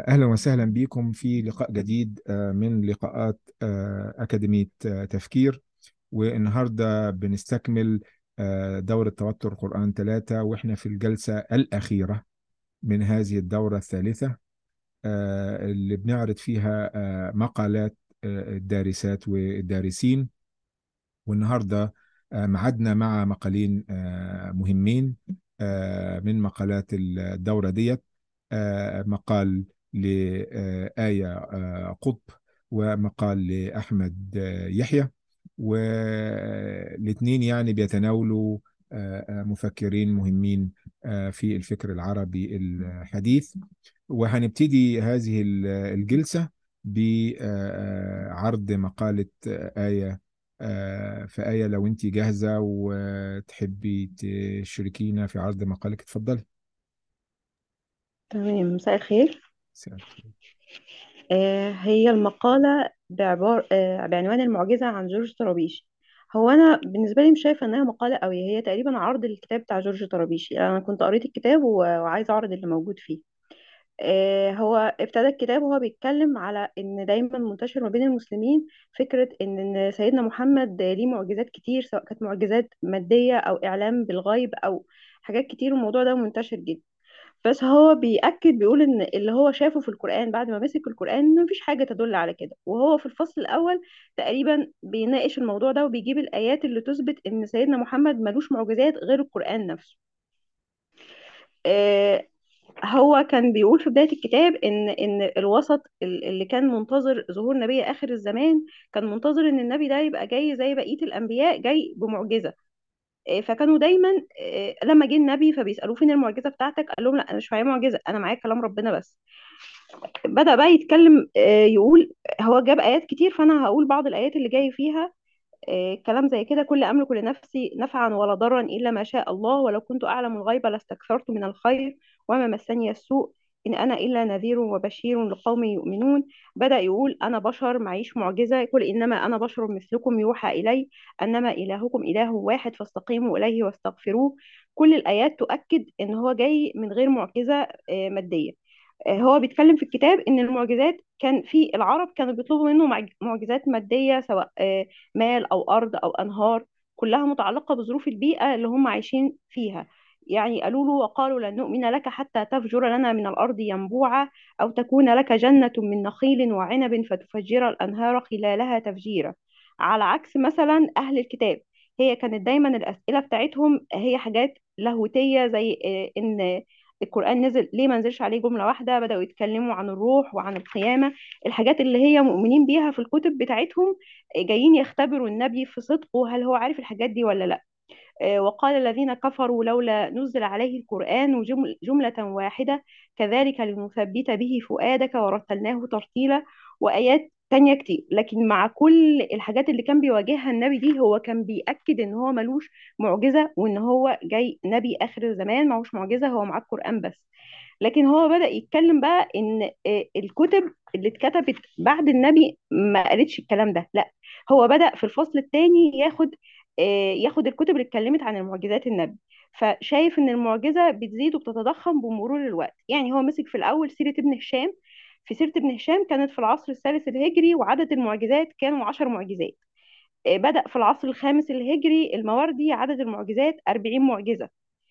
أهلا وسهلا بكم في لقاء جديد آه، من لقاءات آه، أكاديمية آه، تفكير والنهاردة بنستكمل آه، دورة توتر قرآن ثلاثة وإحنا في الجلسة الأخيرة من هذه الدورة الثالثة آه، اللي بنعرض فيها آه، مقالات آه، الدارسات والدارسين والنهارده آه، معادنا مع مقالين آه، مهمين آه، من مقالات الدورة ديت آه، مقال لآية آه، قطب ومقال لأحمد آه، يحيى والاثنين يعني بيتناولوا آه، آه، مفكرين مهمين آه، في الفكر العربي الحديث وهنبتدي هذه ال- الجلسة بعرض مقالة آه، آية آه، فآية لو أنت جاهزة وتحبي تشاركينا في عرض مقالك اتفضلي تمام مساء الخير مساء الخير. آه هي المقالة بعبار آه بعنوان المعجزة عن جورج طرابيشي هو أنا بالنسبة لي مش شايفة إنها مقالة قوي هي تقريبا عرض الكتاب بتاع جورج طرابيشي أنا كنت قريت الكتاب و- وعايزة أعرض اللي موجود فيه آه هو ابتدى الكتاب وهو بيتكلم على إن دايما منتشر ما بين المسلمين فكرة إن إن سيدنا محمد ليه معجزات كتير سواء كانت معجزات مادية أو إعلام بالغيب أو حاجات كتير والموضوع ده منتشر جدا بس هو بيأكد بيقول ان اللي هو شافه في القرآن بعد ما مسك القرآن انه مفيش حاجة تدل على كده وهو في الفصل الأول تقريبا بيناقش الموضوع ده وبيجيب الآيات اللي تثبت ان سيدنا محمد ملوش معجزات غير القرآن نفسه آه، هو كان بيقول في بداية الكتاب ان ان الوسط ال- اللي كان منتظر ظهور نبي آخر الزمان كان منتظر ان النبي ده يبقى جاي زي بقية الأنبياء جاي بمعجزة آه، فكانوا دايما آه، لما جه النبي فبيسألوه فين المعجزة بتاعتك قال لهم لا انا مش معايا معجزة انا معايا كلام ربنا بس بدأ بقى يتكلم آه، يقول هو جاب آيات كتير فأنا هقول بعض الآيات اللي جاي فيها آه، كلام زي كده كل أملك لنفسي نفعا ولا ضرا إلا ما شاء الله ولو كنت أعلم الغيب لاستكثرت من الخير وما مسني السوء إن أنا إلا نذير وبشير لقوم يؤمنون بدأ يقول أنا بشر معيش معجزة يقول إنما أنا بشر مثلكم يوحى إلي أنما إلهكم إله واحد فاستقيموا إليه واستغفروه كل الآيات تؤكد إن هو جاي من غير معجزة آه، مادية آه، هو بيتكلم في الكتاب ان المعجزات كان في العرب كانوا بيطلبوا منه معج- معجزات ماديه سواء آه، مال او ارض او انهار كلها متعلقه بظروف البيئه اللي هم عايشين فيها يعني قالوا له وقالوا لن نؤمن لك حتى تفجر لنا من الارض ينبوعا او تكون لك جنه من نخيل وعنب فتفجر الانهار خلالها تفجيرا على عكس مثلا اهل الكتاب هي كانت دايما الاسئله بتاعتهم هي حاجات لاهوتيه زي آه، ان القرآن نزل ليه ما نزلش عليه جملة واحدة بدأوا يتكلموا عن الروح وعن القيامة الحاجات اللي هي مؤمنين بيها في الكتب بتاعتهم جايين يختبروا النبي في صدقه هل هو عارف الحاجات دي ولا لا آه، وقال الذين كفروا لولا نزل عليه القرآن جمل جملة واحدة كذلك لنثبت به فؤادك ورتلناه ترتيلا وآيات تانية كتير لكن مع كل الحاجات اللي كان بيواجهها النبي دي هو كان بيأكد ان هو ملوش معجزة وان هو جاي نبي آخر الزمان معهوش معجزة هو معاه القرآن بس لكن هو بدأ يتكلم بقى ان آه، الكتب اللي اتكتبت بعد النبي ما قالتش الكلام ده لا هو بدأ في الفصل الثاني ياخد آه، ياخد الكتب اللي اتكلمت عن المعجزات النبي فشايف ان المعجزة بتزيد وبتتضخم بمرور الوقت يعني هو مسك في الاول سيرة ابن هشام في سيرة ابن هشام كانت في العصر الثالث الهجري وعدد المعجزات كانوا عشر معجزات آه، بدأ في العصر الخامس الهجري المواردي عدد المعجزات 40 معجزة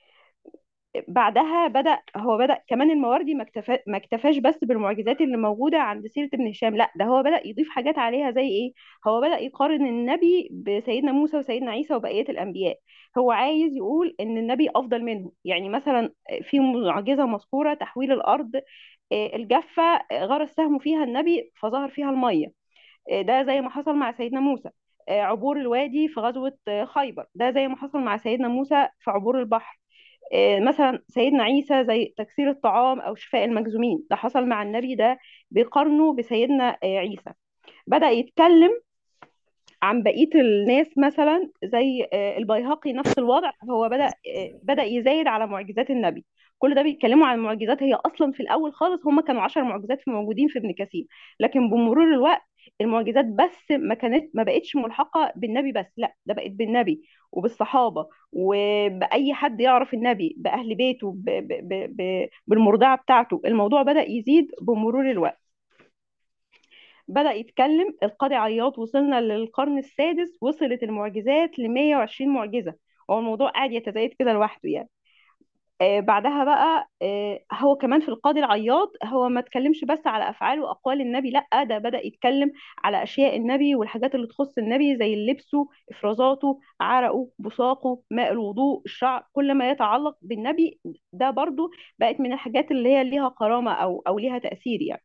بعدها بدأ هو بدأ كمان المواردي ما اكتفى ما اكتفاش بس بالمعجزات اللي موجودة عند سيرة ابن هشام لا ده هو بدأ يضيف حاجات عليها زي ايه هو بدأ يقارن النبي بسيدنا موسى وسيدنا عيسى وبقية الأنبياء هو عايز يقول ان النبي أفضل منهم يعني مثلا في معجزة مذكورة تحويل الأرض آه، الجافة آه، غرس سهم فيها النبي فظهر فيها المية آه، ده زي ما حصل مع سيدنا موسى آه، عبور الوادي في غزوة آه، خيبر ده زي ما حصل مع سيدنا موسى في عبور البحر آه، مثلا سيدنا عيسى زي تكسير الطعام او شفاء المجذومين ده حصل مع النبي ده بيقارنه بسيدنا آه، عيسى بدأ يتكلم عن بقية الناس مثلا زي آه، البيهقي نفس الوضع هو بدأ آه، بدأ يزايد على معجزات النبي كل ده بيتكلموا عن معجزات هي اصلا في الاول خالص هم كانوا عشر معجزات في موجودين في ابن كثير لكن بمرور الوقت المعجزات بس ما كانت ما بقتش ملحقه بالنبي بس لا ده بقت بالنبي وبالصحابه وباي حد يعرف النبي باهل بيته ب ب ب ب بالمرضعه بتاعته الموضوع بدا يزيد بمرور الوقت بدأ يتكلم القاضي عياط وصلنا للقرن السادس وصلت المعجزات ل 120 معجزة هو الموضوع قاعد يتزايد كده لوحده يعني آه بعدها بقى آه هو كمان في القاضي العياط هو ما اتكلمش بس على افعال واقوال النبي لا ده بدأ يتكلم على اشياء النبي والحاجات اللي تخص النبي زي لبسه افرازاته عرقه بصاقه ماء الوضوء الشعر كل ما يتعلق بالنبي ده برضو بقت من الحاجات اللي هي ليها كرامة او او ليها تأثير يعني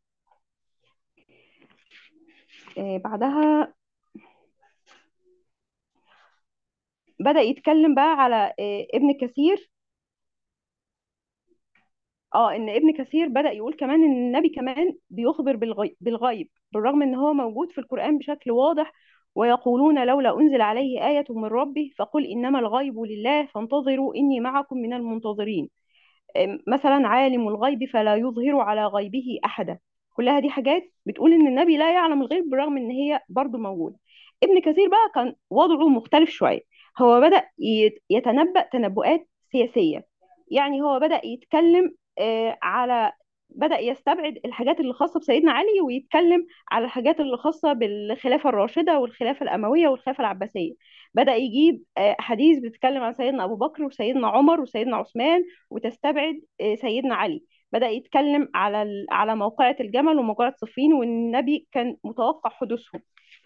آه بعدها بدأ يتكلم بقى على آه، ابن كثير اه ان ابن كثير بدأ يقول كمان ان النبي كمان بيخبر بالغيب بالغيب بالرغم ان هو موجود في القرآن بشكل واضح ويقولون لولا أنزل عليه آية من ربه فقل إنما الغيب لله فانتظروا إني معكم من المنتظرين أم، مثلا عالم الغيب فلا يظهر على غيبه أحدا كلها دي حاجات بتقول إن النبي لا يعلم الغيب بالرغم إن هي برضو موجودة ابن كثير بقى كان وضعه مختلف شوية هو بدأ يت- يتنبأ تنبؤات سياسية يعني هو بدأ يتكلم آه، على بدأ يستبعد الحاجات اللي خاصة بسيدنا علي ويتكلم على الحاجات اللي خاصة بالخلافة الراشدة والخلافة الأموية والخلافة العباسية بدأ يجيب آه، أحاديث بتتكلم عن سيدنا أبو بكر وسيدنا عمر وسيدنا عثمان وتستبعد آه، سيدنا علي بدأ يتكلم على ال- على موقعة الجمل وموقعة صفين والنبي كان متوقع حدوثهم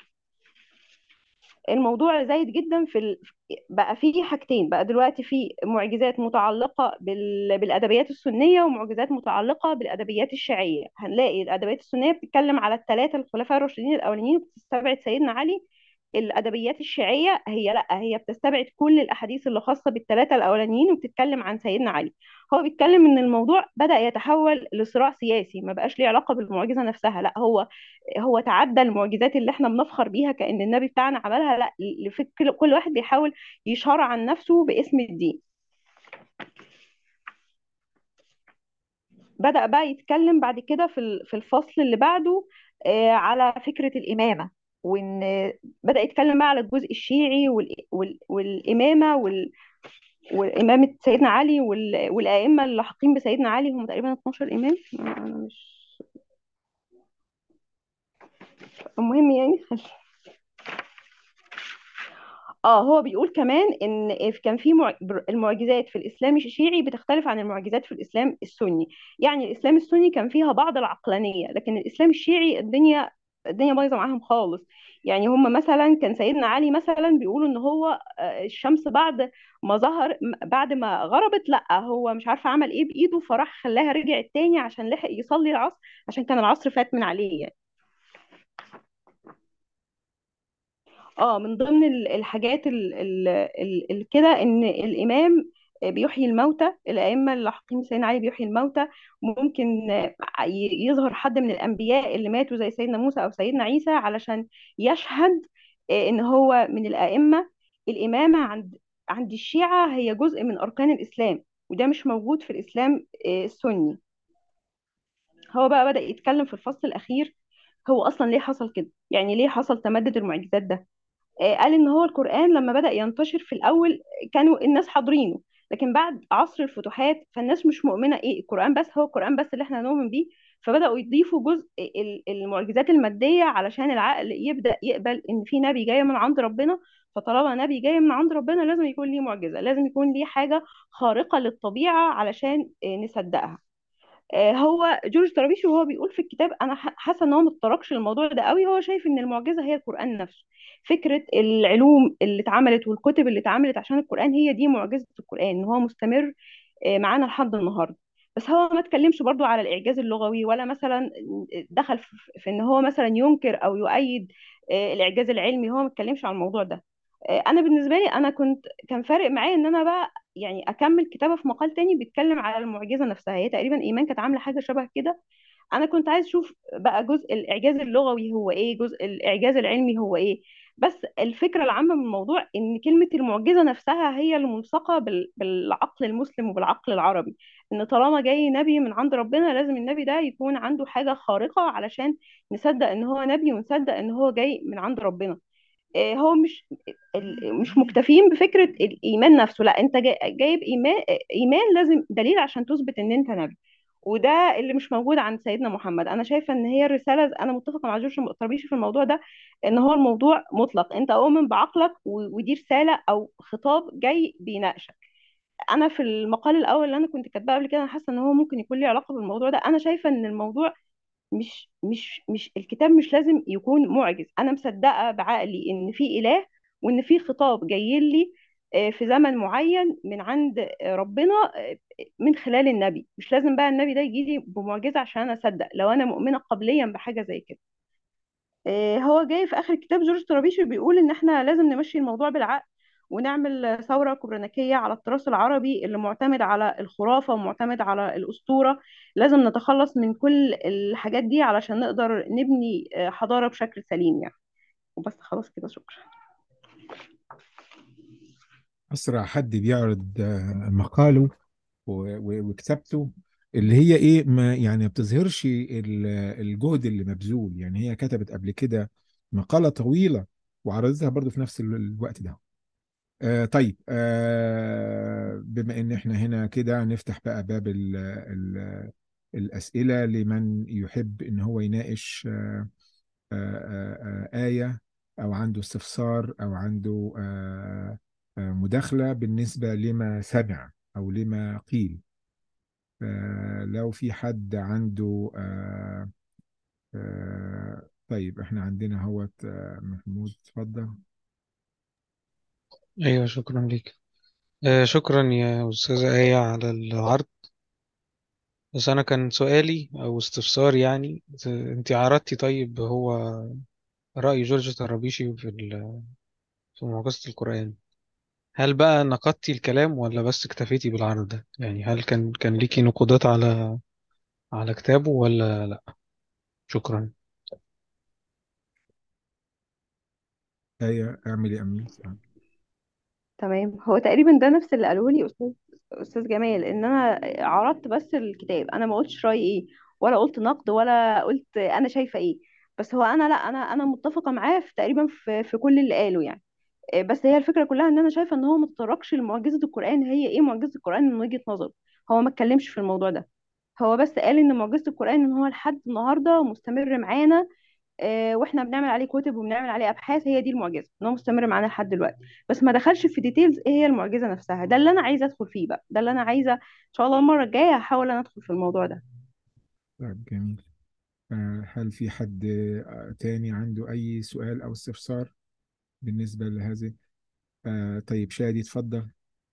الموضوع زايد جدا في ال... بقى فيه حاجتين بقى دلوقتي في معجزات متعلقة بال... بالأدبيات السنية ومعجزات متعلقة بالأدبيات الشيعية هنلاقي الأدبيات السنية بتتكلم على الثلاثة الخلفاء الراشدين الأولانيين وبتستبعد سيدنا علي الأدبيات الشيعية هي لا هي بتستبعد كل الأحاديث اللي خاصة بالثلاثة الأولانيين وبتتكلم عن سيدنا علي هو بيتكلم إن الموضوع بدأ يتحول لصراع سياسي ما بقاش ليه علاقة بالمعجزة نفسها لا هو هو تعدى المعجزات اللي احنا بنفخر بيها كأن النبي بتاعنا عملها لا لفكر كل واحد بيحاول يشار عن نفسه باسم الدين بدأ بقى يتكلم بعد كده في ال- في الفصل اللي بعده آه، على فكرة الإمامة وإن بدأ يتكلم بقى على الجزء الشيعي وال- وال- والإمامة وال- وإمامة سيدنا علي وال- والأئمة اللاحقين بسيدنا علي هم تقريبا 12 إمام أنا مش المهم يعني اه هو بيقول كمان ان كان في مع- المعجزات في الاسلام الشيعي بتختلف عن المعجزات في الاسلام السني يعني الاسلام السني كان فيها بعض العقلانيه لكن الاسلام الشيعي الدنيا الدنيا بايظه معاهم خالص يعني هم مثلا كان سيدنا علي مثلا بيقولوا ان هو آه، الشمس بعد ما ظهر م- بعد ما غربت لا هو مش عارفه عمل ايه بايده فراح خلاها رجعت تاني عشان لحق يصلي العصر عشان كان العصر فات من عليه يعني. اه من ضمن ال- الحاجات ال- ال- ال- ال- كده ان الامام بيحيي الموتى الائمه اللاحقين بسيدنا علي بيحيي الموتى ممكن ي- يظهر حد من الانبياء اللي ماتوا زي سيدنا موسى او سيدنا عيسى علشان يشهد ان هو من الائمه الامامه عند عند الشيعه هي جزء من اركان الاسلام وده مش موجود في الاسلام السني هو بقى بدأ يتكلم في الفصل الاخير هو اصلا ليه حصل كده يعني ليه حصل تمدد المعجزات ده آه، قال ان هو القرآن لما بدأ ينتشر في الأول كانوا الناس حاضرينه لكن بعد عصر الفتوحات فالناس مش مؤمنة ايه القرآن بس هو القرآن بس اللي احنا نؤمن بيه فبدأوا يضيفوا جزء ال- المعجزات المادية علشان العقل يبدأ يقبل ان في نبي جاي من عند ربنا فطالما نبي جاي من عند ربنا لازم يكون ليه معجزة لازم يكون ليه حاجة خارقة للطبيعة علشان آه، نصدقها آه، هو جورج طرابيشي وهو بيقول في الكتاب انا ح- حاسه ان هو ما اتطرقش للموضوع ده قوي هو شايف ان المعجزه هي القران نفسه فكره العلوم اللي اتعملت والكتب اللي اتعملت عشان القران هي دي معجزه القران ان هو مستمر آه، معانا لحد النهارده بس هو ما اتكلمش برضو على الاعجاز اللغوي ولا مثلا دخل في في ان هو مثلا ينكر او يؤيد آه، الاعجاز العلمي هو ما اتكلمش عن الموضوع ده آه، انا بالنسبه لي انا كنت كان فارق معايا ان انا بقى يعني اكمل كتابه في مقال تاني بيتكلم على المعجزه نفسها هي تقريبا ايمان كانت عامله حاجه شبه كده انا كنت عايز اشوف بقى جزء الاعجاز اللغوي هو ايه جزء الاعجاز العلمي هو ايه بس الفكره العامه من الموضوع ان كلمه المعجزه نفسها هي الملصقه بال- بالعقل المسلم وبالعقل العربي ان طالما جاي نبي من عند ربنا لازم النبي ده يكون عنده حاجة خارقة علشان نصدق ان هو نبي ونصدق ان هو جاي من عند ربنا آه، هو مش ال- مش مكتفين بفكرة الإيمان نفسه لا أنت جاي- جايب إيمان إيمان لازم دليل عشان تثبت إن أنت نبي وده اللي مش موجود عند سيدنا محمد أنا شايفة إن هي الرسالة أنا متفقة مع جورج الطرابيشي في الموضوع ده إن هو الموضوع مطلق أنت أؤمن بعقلك و- ودي رسالة أو خطاب جاي بيناقشك أنا في المقال الأول اللي أنا كنت كاتباه قبل كده أنا حاسة إن هو ممكن يكون ليه علاقة بالموضوع ده أنا شايفة إن الموضوع مش مش مش الكتاب مش لازم يكون معجز انا مصدقه بعقلي ان في اله وان في خطاب جاي لي آه، في زمن معين من عند آه، ربنا آه، من خلال النبي مش لازم بقى النبي ده يجي لي بمعجزه عشان انا اصدق لو انا مؤمنه قبليا بحاجه زي كده آه، هو جاي في اخر الكتاب جورج طرابيشي بيقول ان احنا لازم نمشي الموضوع بالعقل ونعمل ثورة كوبرنيكية على التراث العربي اللي معتمد على الخرافة ومعتمد على الأسطورة لازم نتخلص من كل الحاجات دي علشان نقدر نبني آه، حضارة بشكل سليم يعني وبس خلاص كده شكرا أسرع حد بيعرض آه، مقاله و- و- وكتابته اللي هي إيه ما يعني ما بتظهرش ال- الجهد اللي مبذول يعني هي كتبت قبل كده مقالة طويلة وعرضتها برضو في نفس ال- الوقت ده آه طيب آه بما ان احنا هنا كده نفتح بقى باب ال ال الأسئلة لمن يحب ان هو يناقش آه آه آه آه آية او عنده استفسار او عنده آه آه مداخلة بالنسبة لما سمع او لما قيل آه لو في حد عنده آه آه طيب احنا عندنا هوت آه محمود اتفضل أيوة شكرا ليك آه شكرا يا أستاذة آية على العرض بس أنا كان سؤالي أو استفسار يعني ت- أنت عرضتي طيب هو رأي جورج طرابيشي في ال- في معجزة القرآن هل بقى نقدتي الكلام ولا بس اكتفيتي بالعرض ده يعني هل كان كان ليكي نقودات على على كتابه ولا لا شكرا آية اعملي امين تمام هو تقريبا ده نفس اللي قاله لي استاذ استاذ جمال ان انا عرضت بس الكتاب انا ما قلتش رايي ايه ولا قلت نقد ولا قلت انا شايفه ايه بس هو انا لا انا انا متفقه معاه في تقريبا في في كل اللي قاله يعني إيه، بس هي الفكره كلها ان انا شايفه ان هو ما تطرقش لمعجزه القران هي ايه معجزه القران من وجهه نظره هو ما اتكلمش في الموضوع ده هو بس قال ان معجزه القران ان هو لحد النهارده مستمر معانا آه، واحنا بنعمل عليه كتب وبنعمل عليه ابحاث هي دي المعجزه ان هو مستمر معانا لحد دلوقتي بس ما دخلش في ديتيلز ايه هي المعجزه نفسها ده اللي انا عايزه ادخل فيه بقى ده اللي انا عايزه ان شاء الله المره الجايه هحاول انا ادخل في الموضوع ده طيب جميل آه، هل في حد آه، تاني عنده أي سؤال أو استفسار بالنسبة لهذه آه، طيب شادي اتفضل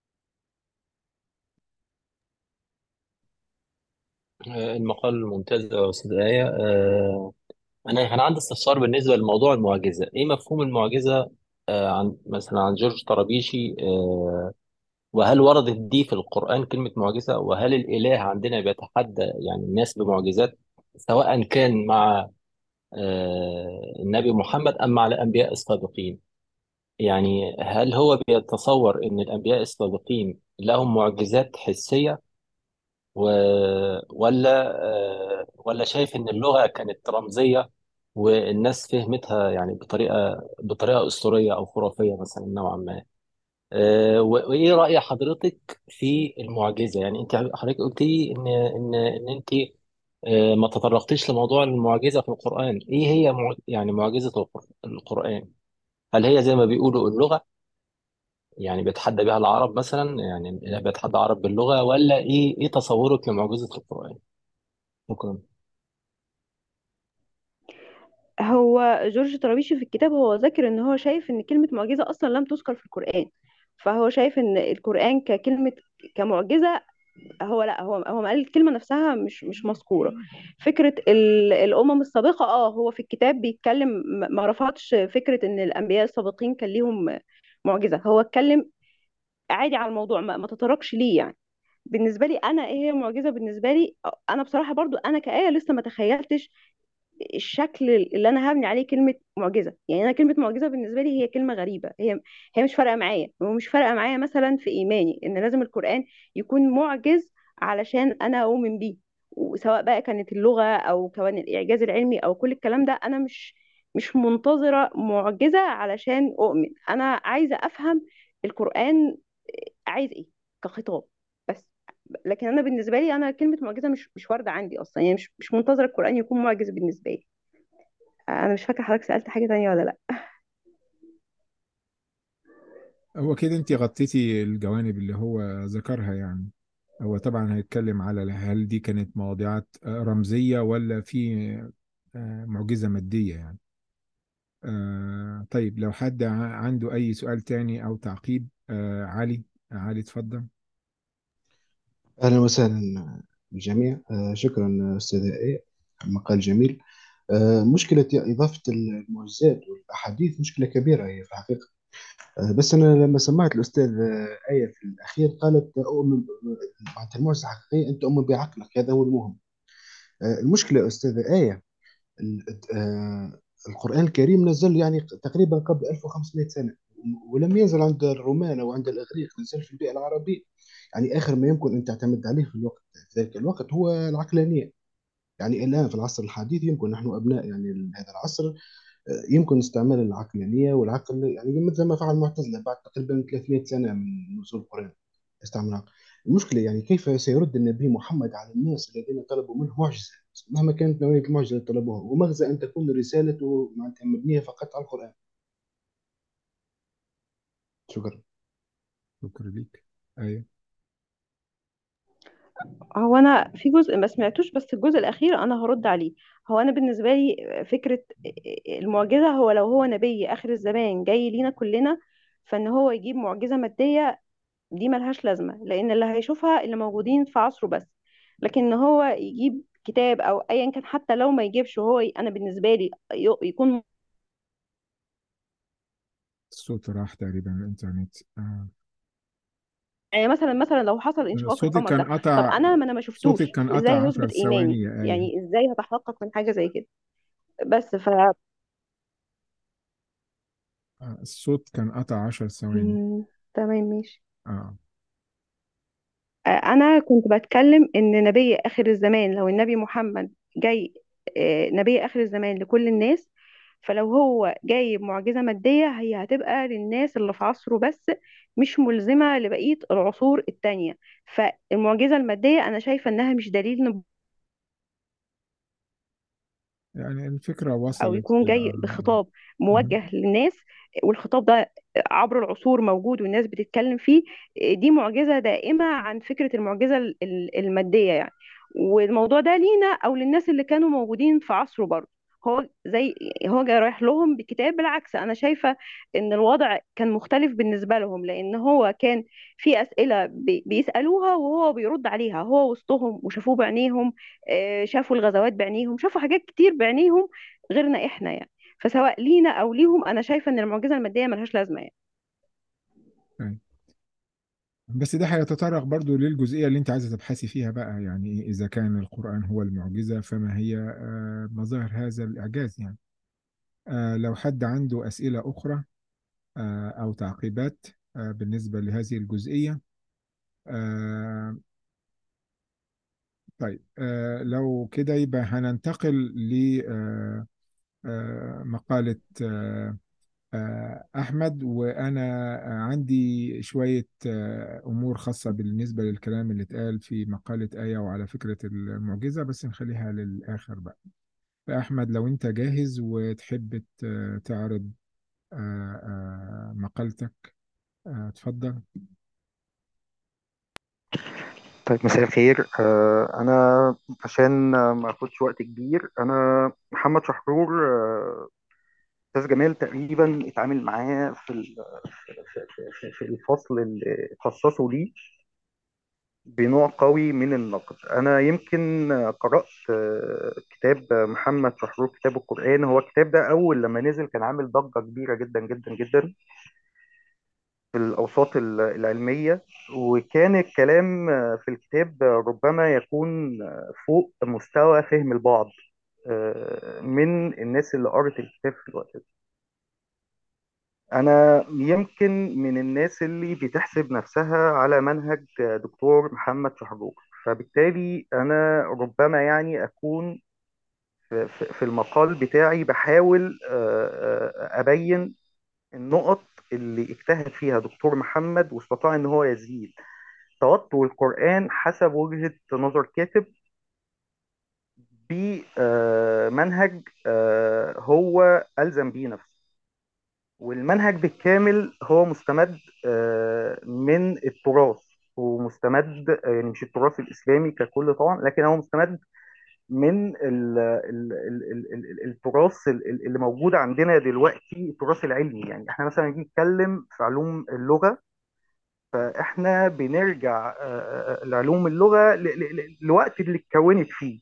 المقال ممتاز يا أستاذ آية آه، أنا كان عندي استفسار بالنسبة لموضوع المعجزة إيه مفهوم المعجزة آه، عن مثلا عن جورج طرابيشي آه، وهل وردت دي في القرآن كلمة معجزة وهل الإله عندنا بيتحدى يعني الناس بمعجزات سواء كان مع آه، النبي محمد أم مع الأنبياء السابقين يعني هل هو بيتصور إن الأنبياء السابقين لهم معجزات حسية و... ولا آه، ولا شايف ان اللغه كانت رمزيه والناس فهمتها يعني بطريقه بطريقه اسطوريه او خرافيه مثلا نوعا ما آه، و- وايه راي حضرتك في المعجزه يعني انت حضرتك قلتي ان ان ان انت آه، ما تطرقتيش لموضوع المعجزه في القران ايه هي مع... يعني معجزه القر- القران هل هي زي ما بيقولوا اللغه يعني بيتحدى بها العرب مثلا يعني بيتحدى العرب باللغه ولا ايه ايه تصورك لمعجزه القران شكرا هو جورج طرابيشي في الكتاب هو ذاكر ان هو شايف ان كلمه معجزه اصلا لم تذكر في القران فهو شايف ان القران ككلمه كمعجزه هو لا هو هو قال الكلمه نفسها مش مش مذكوره فكره ال- الامم السابقه اه هو في الكتاب بيتكلم ما ما رفضش فكره ان الانبياء السابقين كان ليهم معجزه هو اتكلم عادي على الموضوع ما, ما تطرقش ليه يعني بالنسبه لي انا ايه هي المعجزه بالنسبه لي انا بصراحه برضو انا كآية لسه ما تخيلتش الشكل اللي انا هبني عليه كلمه معجزه يعني انا كلمه معجزه بالنسبه لي هي كلمه غريبه هي هي مش فارقه معايا ومش فارقه معايا مثلا في ايماني ان لازم القران يكون معجز علشان انا اؤمن بيه وسواء بقى كانت اللغة او كمان الاعجاز العلمي او كل الكلام ده انا مش مش منتظرة معجزة علشان اؤمن انا عايزة افهم القرآن عايز ايه كخطاب بس لكن انا بالنسبة لي انا كلمة معجزة مش مش واردة عندي اصلا يعني مش مش منتظرة القرآن يكون معجز بالنسبة لي انا مش فاكرة حضرتك سألت حاجة تانية ولا لا هو كده انت غطيتي الجوانب اللي هو ذكرها يعني هو طبعا هيتكلم على هل دي كانت مواضيعات آه، رمزية ولا في آه، معجزة مادية يعني آه، طيب لو حد ع- عنده أي سؤال تاني أو تعقيب آه، علي علي اتفضل أهلا وسهلا بالجميع آه، شكرا أستاذ إيه مقال جميل آه، مشكلة إضافة المعجزات والأحاديث مشكلة كبيرة هي في الحقيقة آه، بس أنا لما سمعت الأستاذ آه، آية في الأخير قالت أؤمن معناتها المعجزة الحقيقية أنت أؤمن بعقلك هذا هو المهم آه، المشكلة أستاذ آية ال- آه، القرآن الكريم نزل يعني تقريبا قبل 1500 سنة ولم ينزل عند الرومان أو عند الإغريق نزل في البيئة العربية يعني آخر ما يمكن أن تعتمد عليه في الوقت في ذلك الوقت هو العقلانية يعني الآن في العصر الحديث يمكن نحن أبناء يعني هذا العصر آه، يمكن استعمال العقلانية والعقل يعني مثل ما فعل المعتزلة بعد تقريبا 300 سنة من نزول القرآن استعمال العقل المشكلة يعني كيف سيرد النبي محمد على الناس الذين طلبوا منه معجزة مهما كانت نوعية المعجزة اللي طلبوها ومغزى أن تكون رسالته معناتها مبنية فقط على القرآن شكرا شكرا ليك أيوة هو انا في جزء ما سمعتوش بس الجزء الاخير انا هرد عليه هو انا بالنسبه لي فكره المعجزه هو لو هو نبي اخر الزمان جاي لينا كلنا فان هو يجيب معجزه ماديه دي ملهاش لازمه لان اللي هيشوفها اللي موجودين في عصره بس لكن ان هو يجيب كتاب او ايا كان حتى لو ما يجيبش هو ي- انا بالنسبه لي ي- يكون الصوت راح تقريبا من الإنترنت آه. يعني مثلا مثلا لو حصل انشقاق صوتك القمر كان ده طب قطع انا ما انا ما صوتك شفتوش كان قطع ازاي عشر هثبت ايماني ثواني يا آية يعني ازاي هتحقق من حاجه زي كده بس ف آه، الصوت كان قطع عشر ثواني مم، تمام ماشي آه. انا كنت بتكلم ان نبي اخر الزمان لو النبي محمد جاي آه، نبي اخر الزمان لكل الناس فلو هو جايب معجزة مادية هي هتبقى للناس اللي في عصره بس مش ملزمة لبقية العصور التانية فالمعجزة المادية أنا شايفة إنها مش دليل يعني الفكرة او وصلت يكون جاي آه. بخطاب مم. موجه للناس والخطاب ده عبر العصور موجود والناس بتتكلم فيه دي معجزة دائمة عن فكرة المعجزة ال- ال- المادية يعني والموضوع ده لينا او للناس اللي كانوا موجودين في عصره برضه هو زي هو جاي رايح لهم بكتاب بالعكس انا شايفة ان الوضع كان مختلف بالنسبة لهم لان هو كان في اسئلة بي- بيسألوها وهو بيرد عليها هو وسطهم وشافوه بعينيهم آه، شافوا الغزوات بعينيهم شافوا حاجات كتير بعينيهم غيرنا احنا يعني فسواء لينا او ليهم انا شايفه ان المعجزه الماديه ملهاش لازمه يعني أيوة. بس ده هيتطرق برضو للجزئية اللي انت عايزة تبحثي فيها بقى يعني إذا كان القرآن هو المعجزة فما هي آه، مظاهر هذا الإعجاز يعني آه، لو حد عنده أسئلة أخرى آه، أو تعقيبات آه، بالنسبة لهذه الجزئية آه، طيب آه، لو كده يبقى هننتقل لمقالة أحمد وأنا آه، عندي شوية آه، أمور خاصة بالنسبة للكلام اللي اتقال في مقالة آية وعلى فكرة المعجزة بس نخليها للآخر بقى فأحمد لو أنت جاهز وتحب ت- تعرض آه، آه، مقالتك آه، اتفضل طيب مساء الخير آه، أنا عشان ما أخدش وقت كبير أنا محمد شحرور آه، أستاذ جمال تقريبا اتعامل معاه في ال- في في- في- في الفصل اللي خصصه ليه بنوع قوي من النقد أنا يمكن قرأت آه، كتاب محمد شحرور كتاب القرآن هو الكتاب ده أول لما نزل كان عامل ضجة كبيرة جدا جدا جدا في الأوساط ال- العلمية وكان الكلام في الكتاب ربما يكون فوق مستوى فهم البعض آه، من الناس اللي قرأت الكتاب في الوقت ده أنا يمكن من الناس اللي بتحسب نفسها على منهج دكتور محمد شحرور فبالتالي أنا ربما يعني أكون في في- في المقال بتاعي بحاول آه، آه، أبين النقط اللي اجتهد فيها دكتور محمد واستطاع إن هو يزيل توتر القرآن حسب وجهة نظر كاتب بمنهج هو ألزم بيه نفسه والمنهج بالكامل هو مستمد آه، من التراث ومستمد آه، يعني مش التراث الإسلامي ككل طبعا لكن هو مستمد من ال ال ال ال ال التراث ال- ال- اللي موجود عندنا دلوقتي التراث العلمي يعني احنا مثلا نيجي نتكلم في علوم اللغة فاحنا بنرجع آه، آه، لعلوم اللغة ل- ل- ل- لوقت اللي اتكونت فيه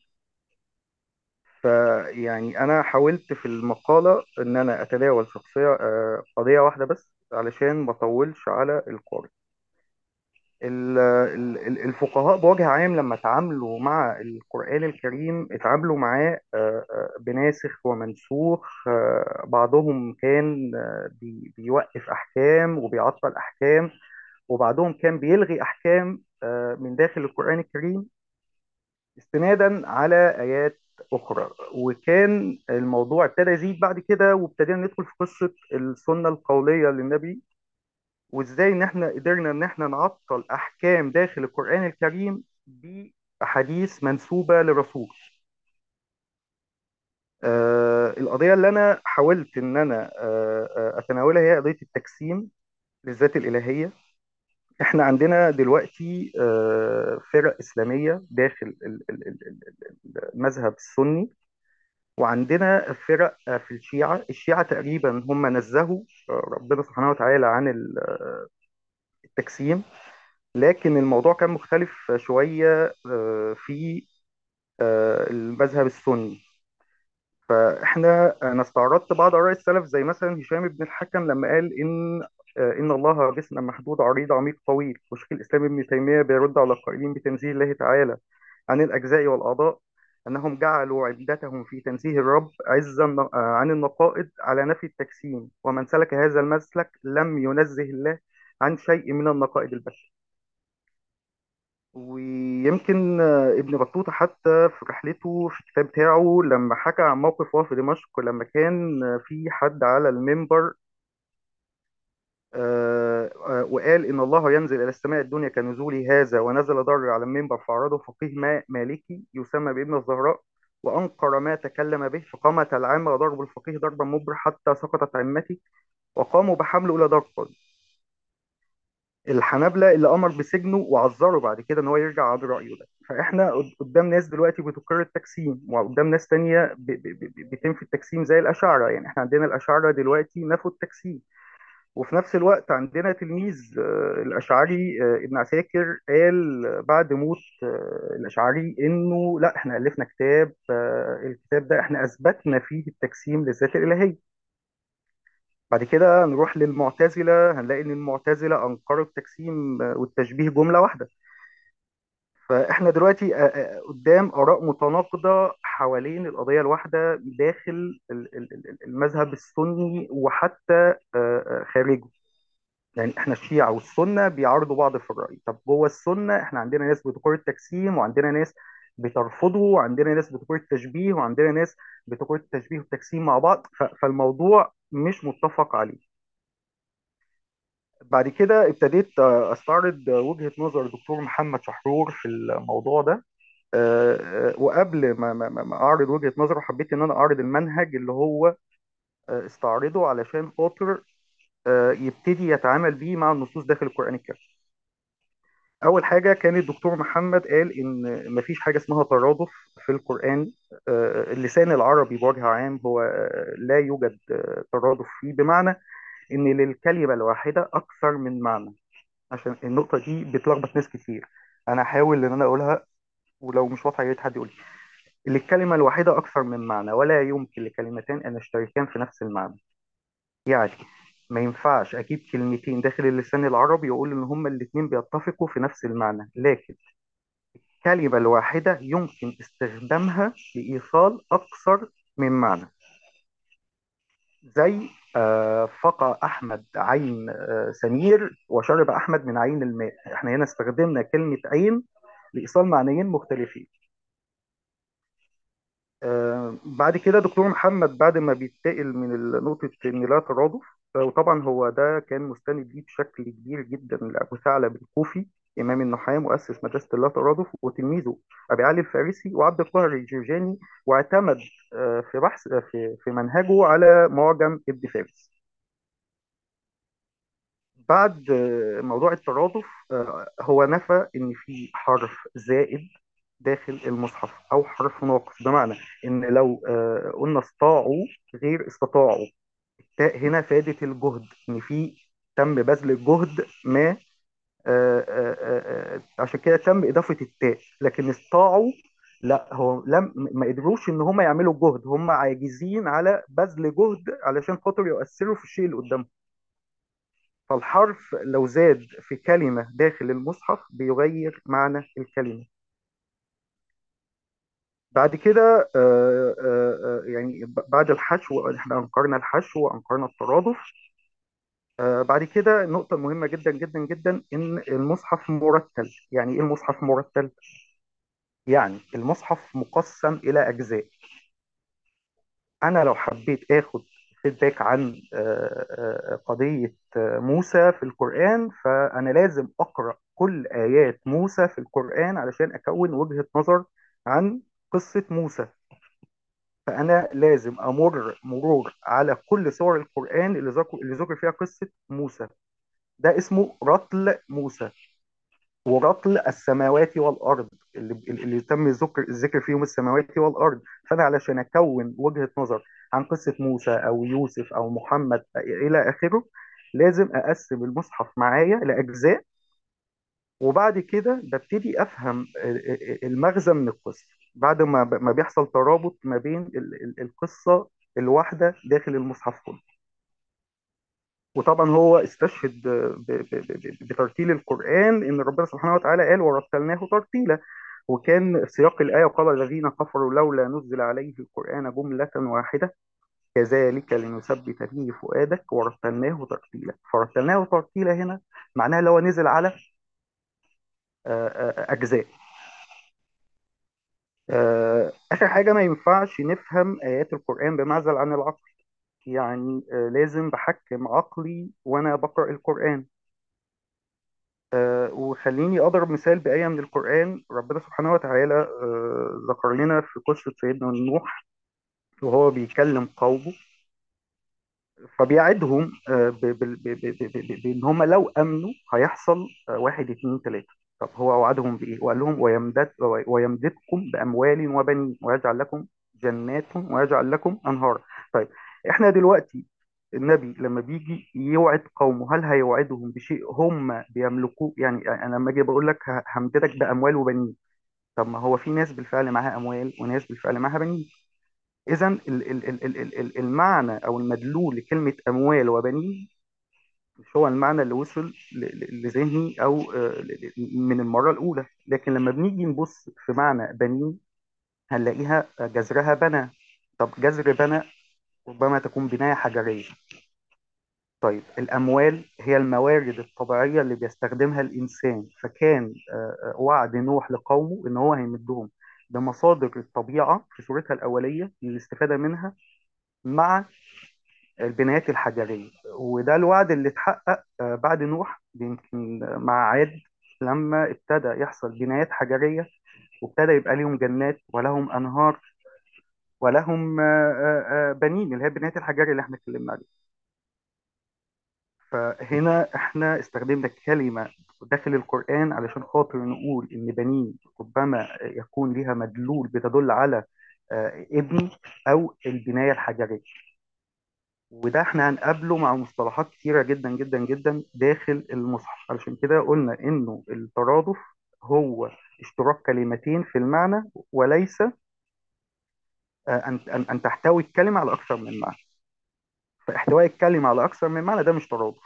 فيعني انا حاولت في المقالة ان انا اتناول شخصية آه، قضية واحدة بس علشان ما اطولش على القارئ ال- ال- ال- الفقهاء بوجه عام لما تعاملوا مع القرآن الكريم اتعاملوا معاه آه، آه، بناسخ ومنسوخ آه، بعضهم كان آه، بي- بيوقف أحكام وبيعطل أحكام وبعضهم كان بيلغي أحكام آه، من داخل القرآن الكريم استنادا على آيات أخرى وكان الموضوع ابتدى يزيد بعد كده وابتدينا ندخل في قصة السنة القولية للنبي وازاي ان احنا قدرنا ان احنا نعطل احكام داخل القرآن الكريم باحاديث منسوبة لرسول آه القضية اللي انا حاولت ان انا آه آه، اتناولها هي قضية التجسيم للذات الإلهية احنا عندنا دلوقتي آه فرق إسلامية داخل ال- ال- ال- ال- ال- المذهب السني وعندنا فرق آه، في الشيعة الشيعة تقريبا هم نزهوا آه، ربنا سبحانه وتعالى عن ال- التجسيم لكن الموضوع كان مختلف شوية آه، في آه، المذهب السني فاحنا انا استعرضت بعض آراء السلف زي مثلا هشام بن الحكم لما قال ان آه، ان الله جسم محدود عريض عميق طويل وشيخ الاسلام ابن تيمية بيرد على القائلين بتنزيه الله تعالى عن الاجزاء والاعضاء انهم جعلوا عدتهم في تنزيه الرب عزا آه، عن النقائض على نفي التجسيم ومن سلك هذا المسلك لم ينزه الله عن شيء من النقائض البشرية ويمكن آه، ابن بطوطة حتى في رحلته في الكتاب بتاعه لما حكى عن موقف وهو في دمشق لما كان آه، في حد على المنبر آه، آه، وقال إن الله ينزل إلى السماء الدنيا كنزول هذا ونزل ضر على المنبر فعرضه فقيه ما مالكي يسمى بابن الزهراء وأنكر ما تكلم به فقامت العامة وضرب الفقيه ضربا مبرح حتى سقطت عمته وقاموا بحمله إلى دار قاضي الحنابلة اللي أمر بسجنه وعذره بعد كده إن هو يرجع عن رأيه ده فإحنا قد- قدام ناس دلوقتي بتقر التجسيم وقدام ناس تانية ب- ب- ب- بتنفي التجسيم زي الأشاعرة يعني إحنا عندنا الأشاعرة دلوقتي نفوا التجسيم وفي نفس الوقت عندنا تلميذ آه، الأشعري آه، ابن عساكر قال بعد موت آه، الأشعري إنه لا إحنا ألفنا كتاب آه، الكتاب ده إحنا أثبتنا فيه التجسيم للذات الإلهية بعد كده نروح للمعتزلة هنلاقي إن المعتزلة أنكروا التجسيم آه، والتشبيه جملة واحدة فاحنا دلوقتي آه، آه، قدام آراء متناقضة حوالين القضية الواحدة داخل ال- ال- ال- المذهب السني وحتى آه، آه، خارجه يعني احنا الشيعة والسنة بيعارضوا بعض في الرأي طب جوه السنة احنا عندنا ناس بتقر التجسيم وعندنا ناس بترفضه وعندنا ناس بتقر التشبيه وعندنا ناس بتقر التشبيه والتجسيم مع بعض ف- فالموضوع مش متفق عليه بعد كده ابتديت آه، استعرض وجهة نظر دكتور محمد شحرور في الموضوع ده آه، آه، وقبل ما ما ما ما اعرض وجهة نظره حبيت ان انا اعرض المنهج اللي هو آه، استعرضه علشان خاطر آه، يبتدي يتعامل بيه مع النصوص داخل القرآن الكريم اول حاجة كان الدكتور محمد قال ان مفيش حاجة اسمها ترادف في القرآن آه، اللسان العربي بوجه عام هو آه، لا يوجد آه، ترادف فيه بمعنى ان للكلمة الواحدة اكثر من معنى عشان النقطة دي بتلخبط ناس كتير انا هحاول ان انا اقولها ولو مش واضحة يا ريت حد يقول لي الكلمة الواحدة أكثر من معنى ولا يمكن لكلمتين أن يشتركان في نفس المعنى يعني ما ينفعش أجيب كلمتين داخل اللسان العربي وأقول إن هما الاتنين بيتفقوا في نفس المعنى لكن الكلمة الواحدة يمكن استخدامها لإيصال أكثر من معنى زي آه، فقع أحمد عين آه، سمير وشرب أحمد من عين الماء إحنا هنا استخدمنا كلمة عين لإيصال معنيين مختلفين آه، بعد كده دكتور محمد بعد ما بيتقل من نقطة إن لا ترادف آه، وطبعا هو ده كان مستند ليه بشكل كبير جدا لأبو ثعلب الكوفي إمام النحاة مؤسس مدرسة اللا ترادف وتلميذه أبي علي الفارسي وعبد القاهر الجرجاني واعتمد آه، في بحث آه، في في منهجه على معجم ابن فارس بعد آه، موضوع الترادف آه، هو نفى ان في حرف زائد داخل المصحف او حرف ناقص بمعنى ان لو آه، قلنا استطاعوا غير استطاعوا التاء هنا فادت الجهد ان في تم بذل جهد ما آه، آه، آه، آه، عشان كده تم اضافه التاء لكن استطاعوا لا هو لم ما قدروش ان هم يعملوا جهد هم عاجزين على بذل جهد علشان خاطر يؤثروا في الشيء اللي قدامهم فالحرف لو زاد في كلمة داخل المصحف بيغير معنى الكلمة بعد كده آه، آه، آه، يعني ب- بعد الحشو احنا أنكرنا الحشو وأنكرنا الترادف آه، بعد كده النقطة المهمة جدا جدا جدا إن المصحف مرتل يعني إيه المصحف مرتل؟ يعني المصحف مقسم إلى أجزاء أنا لو حبيت آخد فيدباك عن آه، آه، قضية آه، موسى في القرآن فأنا لازم أقرأ كل آيات موسى في القرآن علشان أكون وجهة نظر عن قصة موسى فأنا لازم أمر مرور على كل سور القرآن اللي ذكر اللي ذكر فيها قصة موسى ده اسمه رطل موسى ورطل السماوات والأرض اللي, اللي تم ذكر الذكر فيهم السماوات والأرض فأنا علشان أكون وجهة نظر عن قصة موسى أو يوسف أو محمد إلى آخره لازم أقسم المصحف معايا لأجزاء وبعد كده ببتدي أفهم المغزى من القصة بعد ما ما بيحصل ترابط ما بين ال- ال- القصة الواحدة داخل المصحف كله وطبعا هو استشهد ب- ب- ب- بترتيل القرآن إن ربنا سبحانه وتعالى قال ورتلناه ترتيلا وكان سياق الآية وقال الذين كفروا لولا نزل عليه القرآن جملة واحدة كذلك لنثبت به فؤادك ورتلناه ترتيلا فرتلناه ترتيلا هنا معناها لو نزل على آه، آه، أجزاء آه، آخر حاجة ما ينفعش نفهم آيات القرآن بمعزل عن العقل يعني آه، لازم بحكم عقلي وأنا بقرأ القرآن آه، وخليني أضرب مثال بآية من القرآن ربنا سبحانه وتعالى آه، ذكر لنا في قصة سيدنا نوح وهو بيكلم قومه فبيعدهم آه، ب- ب- ب- ب- ب- ب- بإن هم لو آمنوا هيحصل آه، واحد اتنين تلاتة طب هو وعدهم بإيه؟ وقال لهم ويمدد ويمددكم بأموال وبنين ويجعل لكم جنات ويجعل لكم أنهارا طيب إحنا دلوقتي النبي لما بيجي يوعد قومه هل هيوعدهم بشيء هم بيملكوه يعني انا لما اجي بقول لك ه- همددك باموال وبنين طب ما هو في ناس بالفعل معاها اموال وناس بالفعل معاها بنين اذا ال- ال- ال- ال- ال- ال- المعنى او المدلول لكلمه اموال وبنين مش هو المعنى اللي وصل ل- ل- لذهني او آه، ل- ل- من المره الاولى لكن لما بنيجي نبص في معنى بنين هنلاقيها جذرها بنى طب جذر بنى ربما تكون بنايه حجريه طيب الأموال هي الموارد الطبيعية اللي بيستخدمها الإنسان فكان آه، آه، وعد نوح لقومه إن هو هيمدهم بمصادر الطبيعة في صورتها الأولية للاستفادة منها مع البنايات الحجرية وده الوعد اللي اتحقق آه، بعد نوح يمكن مع عاد لما ابتدى يحصل بنايات حجرية وابتدى يبقى لهم جنات ولهم أنهار ولهم آه، آه، آه، بنين اللي هي البنايات الحجرية اللي احنا اتكلمنا عليها فهنا احنا استخدمنا كلمة داخل القرآن علشان خاطر نقول إن بنين ربما يكون لها مدلول بتدل على آه، ابن أو البناية الحجرية وده احنا هنقابله مع مصطلحات كتيرة جدا جدا جدا داخل المصحف علشان كده قلنا إنه الترادف هو اشتراك كلمتين في المعنى وليس آه، أن أن أن تحتوي الكلمة على أكثر من معنى فاحتواء الكلمة على أكثر من معنى ده مش ترادف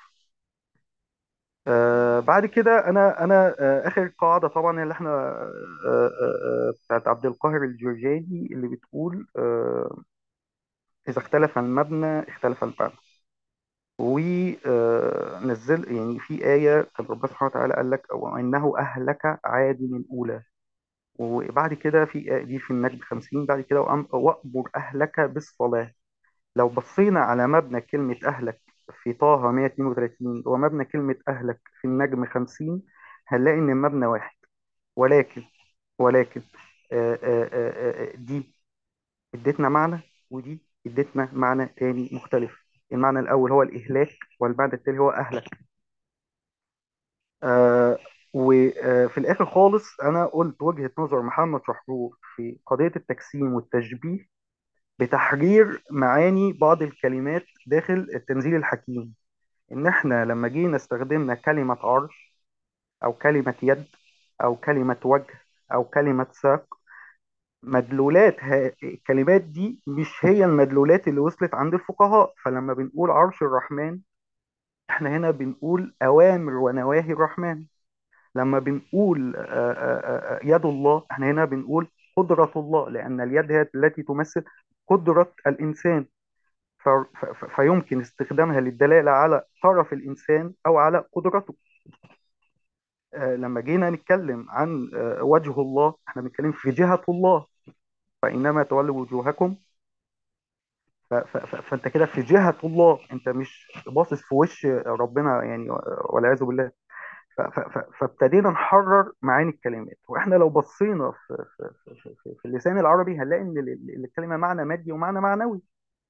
آه بعد كده انا انا آه اخر قاعده طبعا اللي احنا آه آه آه بتاعت عبد القاهر الجرجاني اللي بتقول آه اذا اختلف المبنى اختلف المعنى ونزل يعني في آية كان ربنا سبحانه وتعالى قال لك وإنه أهلك عاد من أولى وبعد كده في دي في النجم 50 بعد كده وأم- وأمر أهلك بالصلاة لو بصينا على مبنى كلمة أهلك في طه 132 ومبنى كلمة أهلك في النجم 50 هنلاقي إن المبنى واحد ولكن ولكن آه، آه، آه، آه، دي ادتنا معنى ودي ادتنا معنى تاني مختلف المعنى الأول هو الإهلاك والمعنى التاني هو أهلك آه وفي الآخر خالص أنا قلت وجهة نظر محمد شحرور في قضية التجسيم والتشبيه بتحرير معاني بعض الكلمات داخل التنزيل الحكيم إن إحنا لما جينا استخدمنا كلمة عرش أو كلمة يد أو كلمة وجه أو كلمة ساق مدلولات ها- الكلمات دي مش هي المدلولات اللي وصلت عند الفقهاء فلما بنقول عرش الرحمن احنا هنا بنقول أوامر ونواهي الرحمن لما بنقول آه، آه، آه، يد الله احنا هنا بنقول قدرة الله لأن اليد هي التي تمثل قدرة الإنسان ف- ف- ف- فيمكن استخدامها للدلالة على طرف الإنسان أو على قدرته آه، لما جينا نتكلم عن آه، وجه الله احنا بنتكلم في جهة الله فإنما تولوا وجوهكم ف- ف- ف- فانت كده في جهة الله انت مش باصص في وش ربنا يعني والعياذ بالله ف- ف- ف- فابتدينا نحرر معاني الكلمات واحنا لو بصينا في, في, في, في, في اللسان العربي هنلاقي ان ال- ال- الكلمة معنى مادي ومعنى معنوي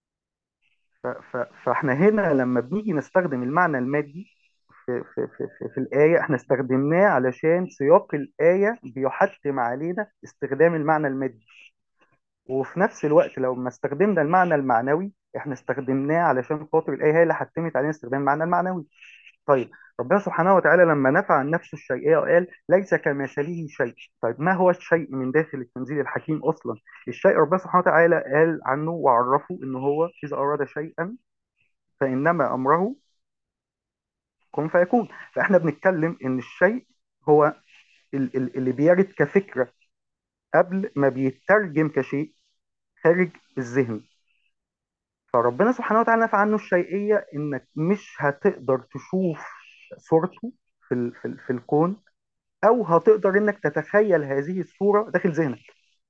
ف- ف- فاحنا هنا لما بنيجي نستخدم المعنى المادي في, في, في, في, في الآية احنا استخدمناه علشان سياق الآية بيحتم علينا استخدام المعنى المادي وفي نفس الوقت لو ما استخدمنا المعنى المعنوي احنا استخدمناه علشان خاطر الآية هي اللي حتمت علينا استخدام المعنى المعنوي طيب ربنا سبحانه وتعالى لما نفى عن نفسه الشيئية وقال ليس كمثله شيء طيب ما هو الشيء من داخل التنزيل الحكيم أصلا الشيء ربنا سبحانه وتعالى قال عنه وعرفه إن هو إذا أراد شيئا فإنما أمره كن فيكون فإحنا بنتكلم إن الشيء هو ال- ال- اللي بيرد كفكرة قبل ما بيترجم كشيء خارج الذهن فربنا سبحانه وتعالى نفى عنه الشيئية إنك مش هتقدر تشوف صورته في ال في, ال في الكون أو هتقدر إنك تتخيل هذه الصورة داخل ذهنك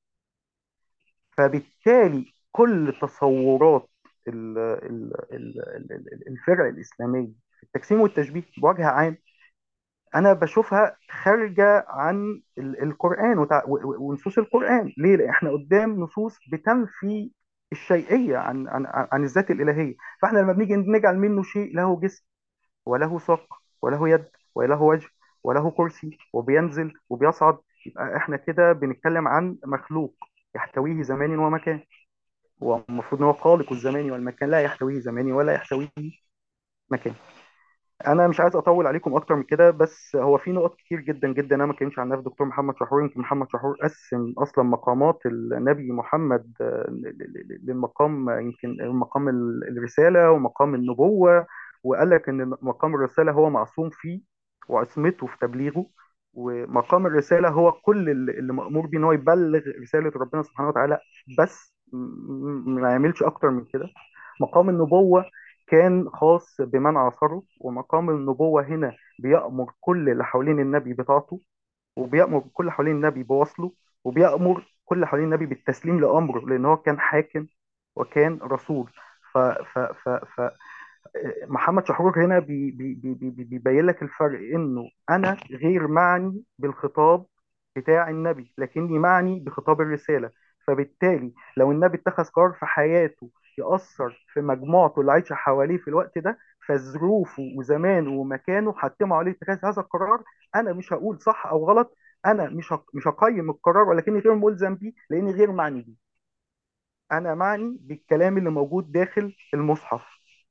فبالتالي كل تصورات ال- ال- ال- ال- ال- الفرق الإسلامية في التجسيم والتشبيه بوجه عام أنا بشوفها خارجة عن ال- القرآن وتع- و- و- ونصوص القرآن ليه؟ لأن إحنا قدام نصوص بتنفي الشيئية عن عن عن الذات الإلهية فإحنا لما بنيجي نجعل منه شيء له جسم وله ساق وله يد وله وجه وله كرسي وبينزل وبيصعد يبقى احنا كده بنتكلم عن مخلوق يحتويه زمان ومكان هو المفروض ان هو خالق الزمان والمكان لا يحتويه زمان ولا يحتويه مكان انا مش عايز اطول عليكم اكتر من كده بس هو في نقط كتير جدا جدا انا ما اتكلمش عنها في دكتور محمد شحرور يمكن محمد شحرور قسم اصلا مقامات النبي محمد آه، ل- ل- ل- للمقام آه، يمكن مقام ال- الرساله ومقام النبوه وقال لك ان مقام الرساله هو معصوم فيه وعصمته في تبليغه ومقام الرساله هو كل اللي اللي مأمور بيه ان هو يبلغ رساله ربنا سبحانه وتعالى بس م- م- ما يعملش اكتر من كده مقام النبوه كان خاص بمن عاصره ومقام النبوة هنا بيأمر كل اللي حوالين النبي بطاعته وبيأمر كل اللي حوالين النبي بوصله وبيأمر كل اللي حوالين النبي بالتسليم لأمره لأن هو كان حاكم وكان رسول ف ف ف ف محمد شحرور هنا بي بي بي بي بي- بيبين لك الفرق انه انا غير معني بالخطاب بتاع النبي لكني معني بخطاب الرسالة فبالتالي لو النبي اتخذ قرار في حياته يأثر في مجموعته اللي عايشة حواليه في الوقت ده فظروفه وزمانه ومكانه حتموا عليه اتخاذ هذا القرار انا مش هقول صح او غلط انا مش هق- مش هقيم القرار ولكني غير ملزم بيه لاني غير معني بيه انا معني بالكلام اللي موجود داخل المصحف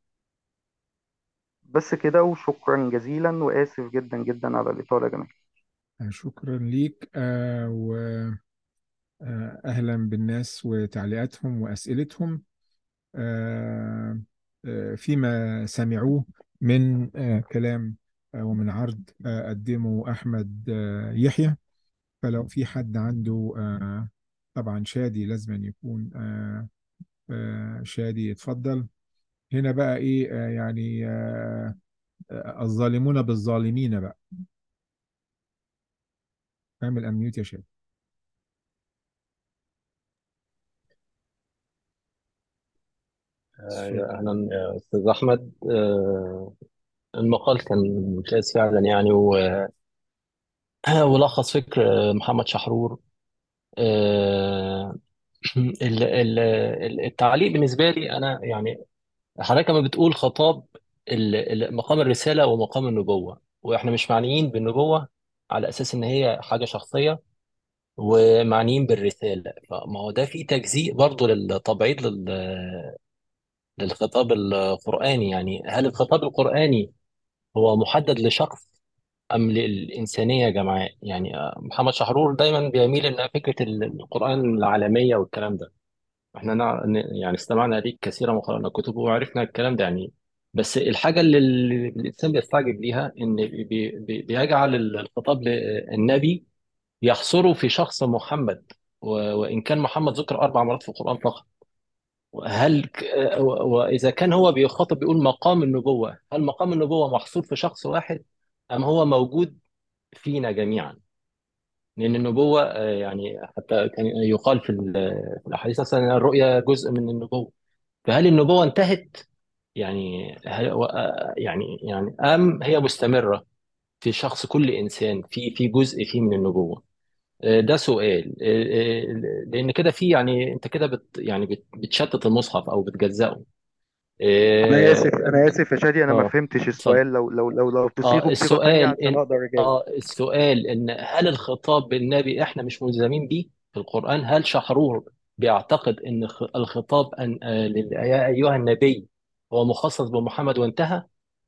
بس كده وشكرا جزيلا وآسف جدا جدا على الإطالة يا جماعة شكرا ليك آه وأهلا بالناس وتعليقاتهم وأسئلتهم آه آه فيما سمعوه من آه كلام آه ومن عرض آه قدمه أحمد آه يحيى فلو في حد عنده آه طبعا شادي لازم أن يكون آه آه شادي يتفضل هنا بقى إيه آه يعني آه آه الظالمون بالظالمين بقى اعمل أميوت يا شادي آه، يا أهلا يا أستاذ أحمد آه، المقال كان ممتاز فعلا يعني و- ولخص فكر آه، محمد شحرور آه، ال- ال- ال- التعليق بالنسبة لي أنا يعني حضرتك لما بتقول خطاب ال- ال- مقام الرسالة ومقام النبوة وإحنا مش معنيين بالنبوة على أساس إن هي حاجة شخصية ومعنيين بالرسالة فما هو ده في تجزيء برضه للتبعيض لل- للخطاب القرآني يعني هل الخطاب القرآني هو محدد لشخص أم للإنسانية يا جماعة يعني آه، محمد شحرور دايما بيميل إن فكرة ال- القرآن العالمية والكلام ده احنا نع... ن- يعني استمعنا ليك كثيرا وقرأنا كتبه وعرفنا الكلام ده يعني بس الحاجة اللي اللي الإنسان بيستعجب ليها إن بي... بي... بيجعل الخطاب للنبي يحصره في شخص محمد و... وإن كان محمد ذكر أربع مرات في القرآن فقط هل ك- و- وإذا كان هو بيخاطب بيقول مقام النبوة هل مقام النبوة محصور في شخص واحد أم هو موجود فينا جميعا لأن النبوة آه، يعني حتى كان يقال في ال- في الأحاديث مثلا إن الرؤيا جزء من النبوة فهل النبوة انتهت يعني هل و- آه، يعني يعني أم هي مستمرة في شخص كل إنسان في في جزء فيه من النبوة آه، ده سؤال آه، آه، لأن كده في يعني أنت كده بت يعني بت- بتشتت المصحف أو بتجزأه انا اسف اه انا اسف يا شادي انا ما اه فهمتش اتفضل السؤال لو لو لو لو تصيغه اه بصيغة تانية السؤال عشان ان اقدر اجاوب اه السؤال ان هل الخطاب بالنبي احنا مش ملزمين بيه في القرآن هل شحرور بيعتقد ان خ- الخطاب ان آه لل- يا ايها النبي هو مخصص بمحمد وانتهى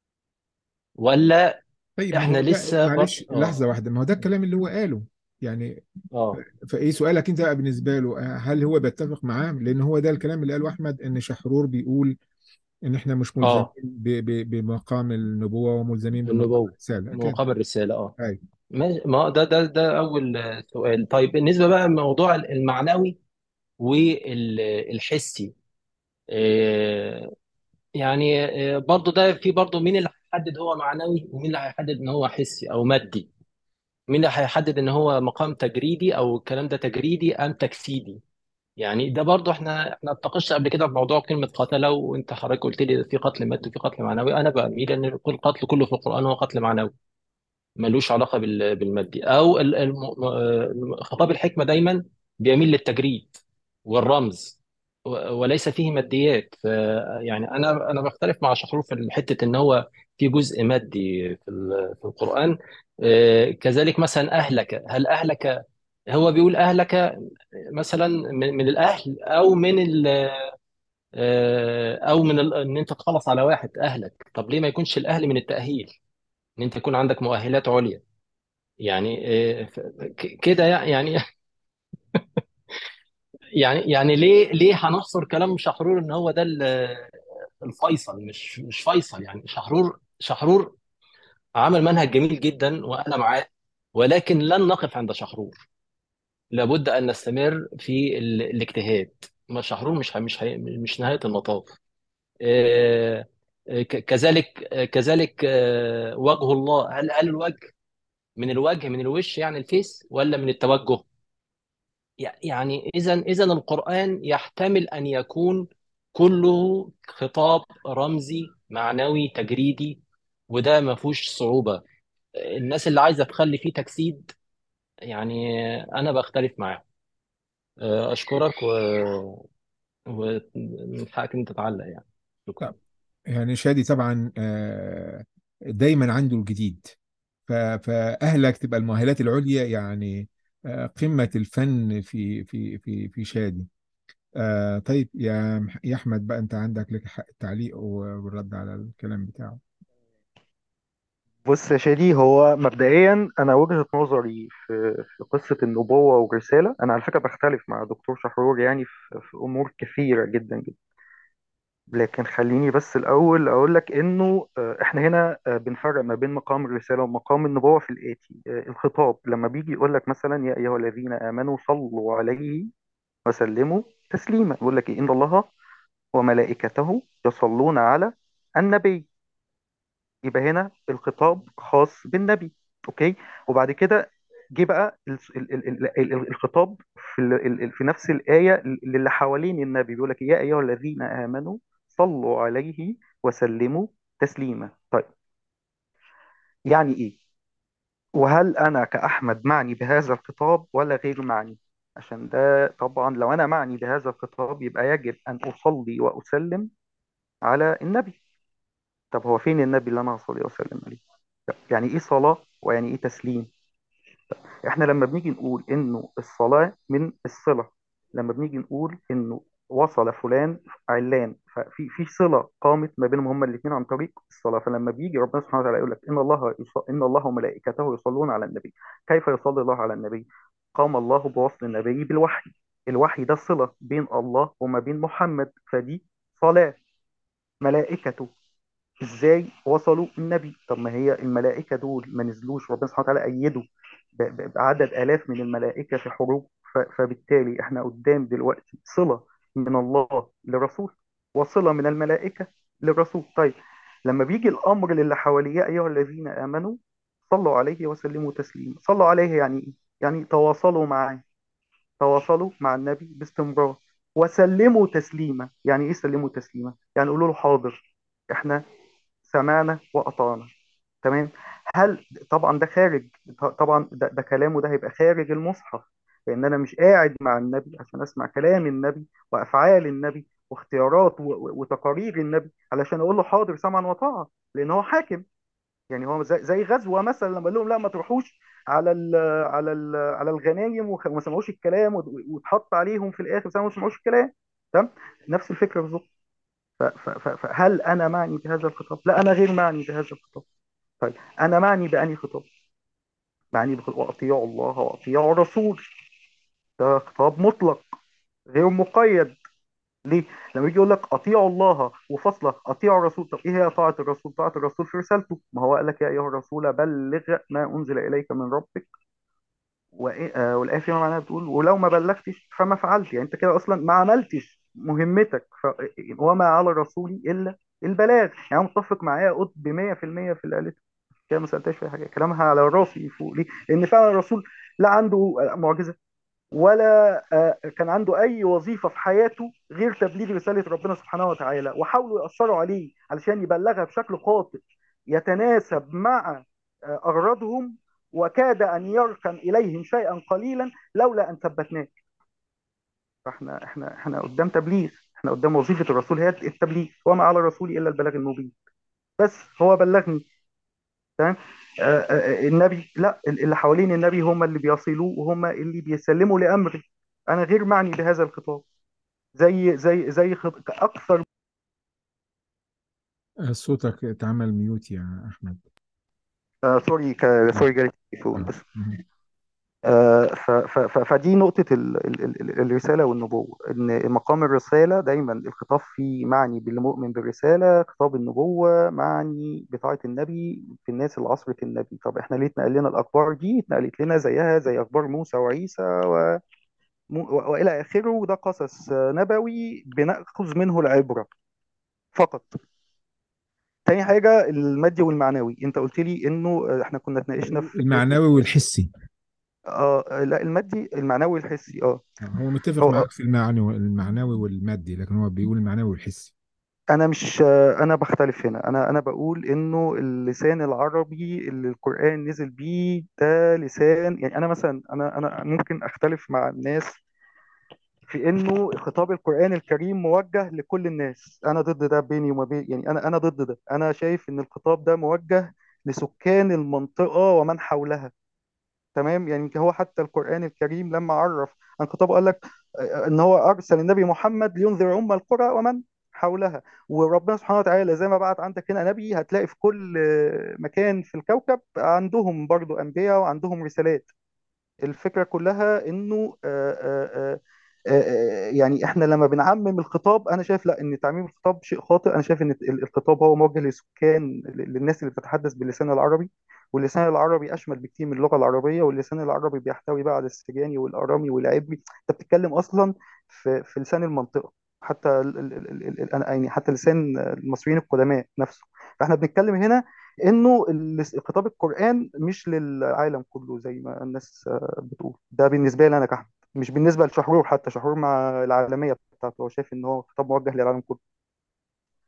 ولا طيب ما احنا هو ده لسه بر... معلش لحظة اه واحدة ما هو ده الكلام اللي هو قاله يعني اه فايه سؤالك انت بقى بالنسبة له هل هو بيتفق معاه لان هو ده الكلام اللي قاله احمد ان شحرور بيقول ان احنا مش ملزمين اه ب- ب- بمقام النبوة وملزمين بمقام بالنبوة الرسالة كده مقابل الرسالة اه ايوه ما ما ده ده ده اول آه، سؤال طيب بالنسبة بقى للموضوع المعنوي والحسي يعني آه، برضو ده في برضو مين اللي هيحدد هو معنوي ومين اللي هيحدد ان هو حسي او مادي مين اللي هيحدد ان هو مقام تجريدي او الكلام ده تجريدي ام تجسيدي يعني ده برضو احنا احنا اتناقشنا قبل كده في موضوع كلمة قتلة وانت حضرتك قلت لي في قتل مادي وفي قتل معنوي انا بميل ان كل قتل كله في القرآن هو قتل معنوي ملوش علاقة بال- بالمادي أو ال- الم- الم- خطاب الحكمة دايما بيميل للتجريد والرمز و- وليس فيه ماديات ف يعني أنا أنا بختلف مع شحرور في حتة إن هو في جزء مادي في ال- في القرآن آه، كذلك مثلا أهلك هل أهلك هو بيقول أهلك مثلا من من الأهل أو من ال آه، أو من ال- إن أنت تخلص على واحد أهلك طب ليه ما يكونش الأهل من التأهيل إن أنت يكون عندك مؤهلات عليا يعني آه، ف- ك- كده يعني يعني يعني ليه ليه هنحصر كلام شحرور ان هو ده ال- الفيصل مش مش فيصل يعني شحرور شحرور عمل منهج جميل جدا وانا معاه ولكن لن نقف عند شحرور لابد ان نستمر في ال- الاجتهاد ما شحرور مش ه- مش ه- مش نهاية المطاف آه، آه، ك- كذلك آه، كذلك آه، وجه الله هل هل الوجه من الوجه من الوش يعني الفيس ولا من التوجه يعني إذا إذا القرآن يحتمل أن يكون كله خطاب رمزي معنوي تجريدي وده ما فيهوش صعوبة الناس اللي عايزة تخلي فيه تجسيد يعني أنا بختلف معاهم أشكرك و... ومن حقك أنت تتعلق يعني شكرا طب يعني شادي طبعا آه، دايما عنده الجديد ف- فأهلك تبقى المؤهلات العليا يعني آه، قمة الفن في في في في شادي آه طيب يا مح- يا أحمد بقى أنت عندك لك حق التعليق والرد على الكلام بتاعه بص يا شادي هو مبدئيا انا وجهة نظري في في قصة النبوة والرسالة انا على فكرة بختلف مع دكتور شحرور يعني في في امور كثيرة جدا جدا لكن خليني بس الاول اقول لك انه آه، احنا هنا آه، بنفرق ما بين مقام الرسالة ومقام النبوة في الآتي آه، الخطاب لما بيجي يقول لك مثلا يا ايها الذين امنوا صلوا عليه وسلموا تسليما يقول لك إيه؟ ان الله وملائكته يصلون على النبي يبقى هنا الخطاب خاص بالنبي اوكي وبعد كده جه بقى ال- ال- ال- ال- ال- الخطاب في ال- ال- في نفس الآية اللي حوالين النبي بيقول لك يا أيها الذين آمنوا صلوا عليه وسلموا تسليما طيب يعني إيه وهل أنا كأحمد معني بهذا الخطاب ولا غير معني عشان ده طبعا لو أنا معني بهذا الخطاب يبقى يجب أن أصلي وأسلم على النبي طب هو فين النبي اللي أنا هصلي وأسلم عليه يعني إيه صلاة ويعني إيه تسليم احنا لما بنيجي نقول انه الصلاة من الصلة لما بنيجي نقول انه وصل فلان علان ففي في صلة قامت ما بينهم هما الاثنين عن طريق الصلاة فلما بيجي ربنا سبحانه وتعالى يقول لك ان الله يص... ان الله وملائكته يصلون على النبي كيف يصلي الله على النبي قام الله بوصل النبي بالوحي الوحي ده صلة بين الله وما بين محمد فدي صلاة ملائكته ازاي وصلوا النبي طب ما هي الملائكة دول ما نزلوش ربنا سبحانه وتعالى أيدوا ب- ب- بعدد آلاف من الملائكة في حروب ف- فبالتالي احنا قدام دلوقتي صلة من الله لرسول وصلة من الملائكة للرسول طيب لما بيجي الأمر للي حواليه يا أيها الذين آمنوا صلوا عليه وسلموا تسليما صلوا عليه يعني إيه؟ يعني تواصلوا معاه تواصلوا مع النبي باستمرار وسلموا تسليما يعني إيه سلموا تسليما يعني قولوا له حاضر احنا سمعنا وأطعنا تمام هل طبعا ده خارج طبعا ده, ده كلامه ده هيبقى خارج المصحف لان انا مش قاعد مع النبي عشان اسمع كلام النبي وافعال النبي واختيارات و- و- وتقارير النبي علشان اقول له حاضر سمعا وطاعه لان هو حاكم يعني هو زي, زي غزوه مثلا لما قال لهم لا ما تروحوش على ال على ال على الغنايم وخ- وما سمعوش الكلام وت- واتحط عليهم في الاخر سمعوا ما سمعوش الكلام تمام نفس الفكره بالظبط ف- ف- ف- فهل انا معني بهذا الخطاب؟ لا انا غير معني بهذا الخطاب طيب انا معني بأنهي خطاب معني بخطاب واطيعوا الله واطيعوا الرسول ده خطاب مطلق غير مقيد ليه لما يجي يقول لك اطيعوا الله وفصلة اطيعوا الرسول طب ايه هي طاعة الرسول طاعة الرسول في رسالته ما هو قال لك يا ايها الرسول بلغ ما انزل اليك من ربك وإيه- آه، والآية فيما معناها بتقول ولو ما بلغتش فما فعلت يعني انت كده اصلا ما عملتش مهمتك ف... وما على الرسول الا البلاغ يعني أنا متفق معايا قطب 100% في اللي قالته كده ما سالتهاش في حاجه كلامها على راسي فوق ليه؟ لان فعلا الرسول لا عنده معجزه ولا آه، كان عنده اي وظيفه في حياته غير تبليغ رساله ربنا سبحانه وتعالى وحاولوا ياثروا عليه علشان يبلغها بشكل خاطئ يتناسب مع آه، اغراضهم وكاد ان يركن اليهم شيئا قليلا لولا ان ثبتناك فاحنا احنا احنا قدام تبليغ احنا قدام وظيفه الرسول هي التبليغ وما على الرسول الا البلاغ المبين بس هو بلغني تمام آه، آه، النبي لا اللي حوالين النبي هم اللي بيصلوه وهم اللي بيسلموا لأمره أنا غير معني بهذا الخطاب زي زي زي خط... أكثر آه، صوتك اتعمل ميوت يا أحمد آه سوري ك... سوري جالي تليفون آه. بس مهم. آه ف... ف... ف... فدي نقطة ال... ال... ال... الرسالة والنبوة إن مقام الرسالة دايما الخطاب فيه معني بالمؤمن بالرسالة خطاب النبوة معني بطاعة النبي في الناس اللي عصرت النبي طب احنا ليه اتنقل لنا الأخبار دي اتنقلت لنا زيها زي أخبار موسى وعيسى و... و... وإلى آخره وده قصص آه، نبوي بنأخذ منه العبرة فقط تاني حاجة المادي والمعنوي انت قلت لي انه آه، احنا كنا اتناقشنا في المعنوي والحسي اه لا المادي المعنوي الحسي اه آه، هو متفق هو معاك في المعنوي المعنوي والمادي لكن هو بيقول المعنوي والحسي انا مش آه، انا بختلف هنا انا انا بقول انه اللسان العربي اللي القرآن نزل بيه ده لسان يعني انا مثلا انا انا ممكن اختلف مع الناس في انه خطاب القرآن الكريم موجه لكل الناس انا ضد ده بيني وما بين يعني انا انا ضد ده انا شايف ان الخطاب ده موجه لسكان المنطقة ومن حولها تمام يعني يمكن هو حتى القرآن الكريم لما عرف عن خطابه قال لك آه، ان هو ارسل النبي محمد لينذر ام القرى ومن حولها وربنا سبحانه وتعالى زي ما بعت عندك هنا نبي هتلاقي في كل آه، مكان في الكوكب عندهم برضو انبياء وعندهم رسالات الفكرة كلها انه آه، آه، آه، آه، يعني احنا لما بنعمم الخطاب انا شايف لا ان تعميم الخطاب شيء خاطئ انا شايف ان ال- الخطاب هو موجه لسكان للناس اللي بتتحدث باللسان العربي واللسان العربي اشمل بكتير من اللغة العربية واللسان العربي بيحتوي بقى على السرياني والارامي والعبري انت بتتكلم اصلا في في لسان المنطقة حتى ال ال ال ال ال- يعني حتى لسان المصريين القدماء نفسه فاحنا بنتكلم هنا انه ال- خطاب القرآن مش للعالم كله زي ما الناس بتقول ده بالنسبه لي انا كأحمد مش بالنسبه لشحرور حتى شحرور مع العالميه بتاعته هو شايف ان هو خطاب موجه للعالم كله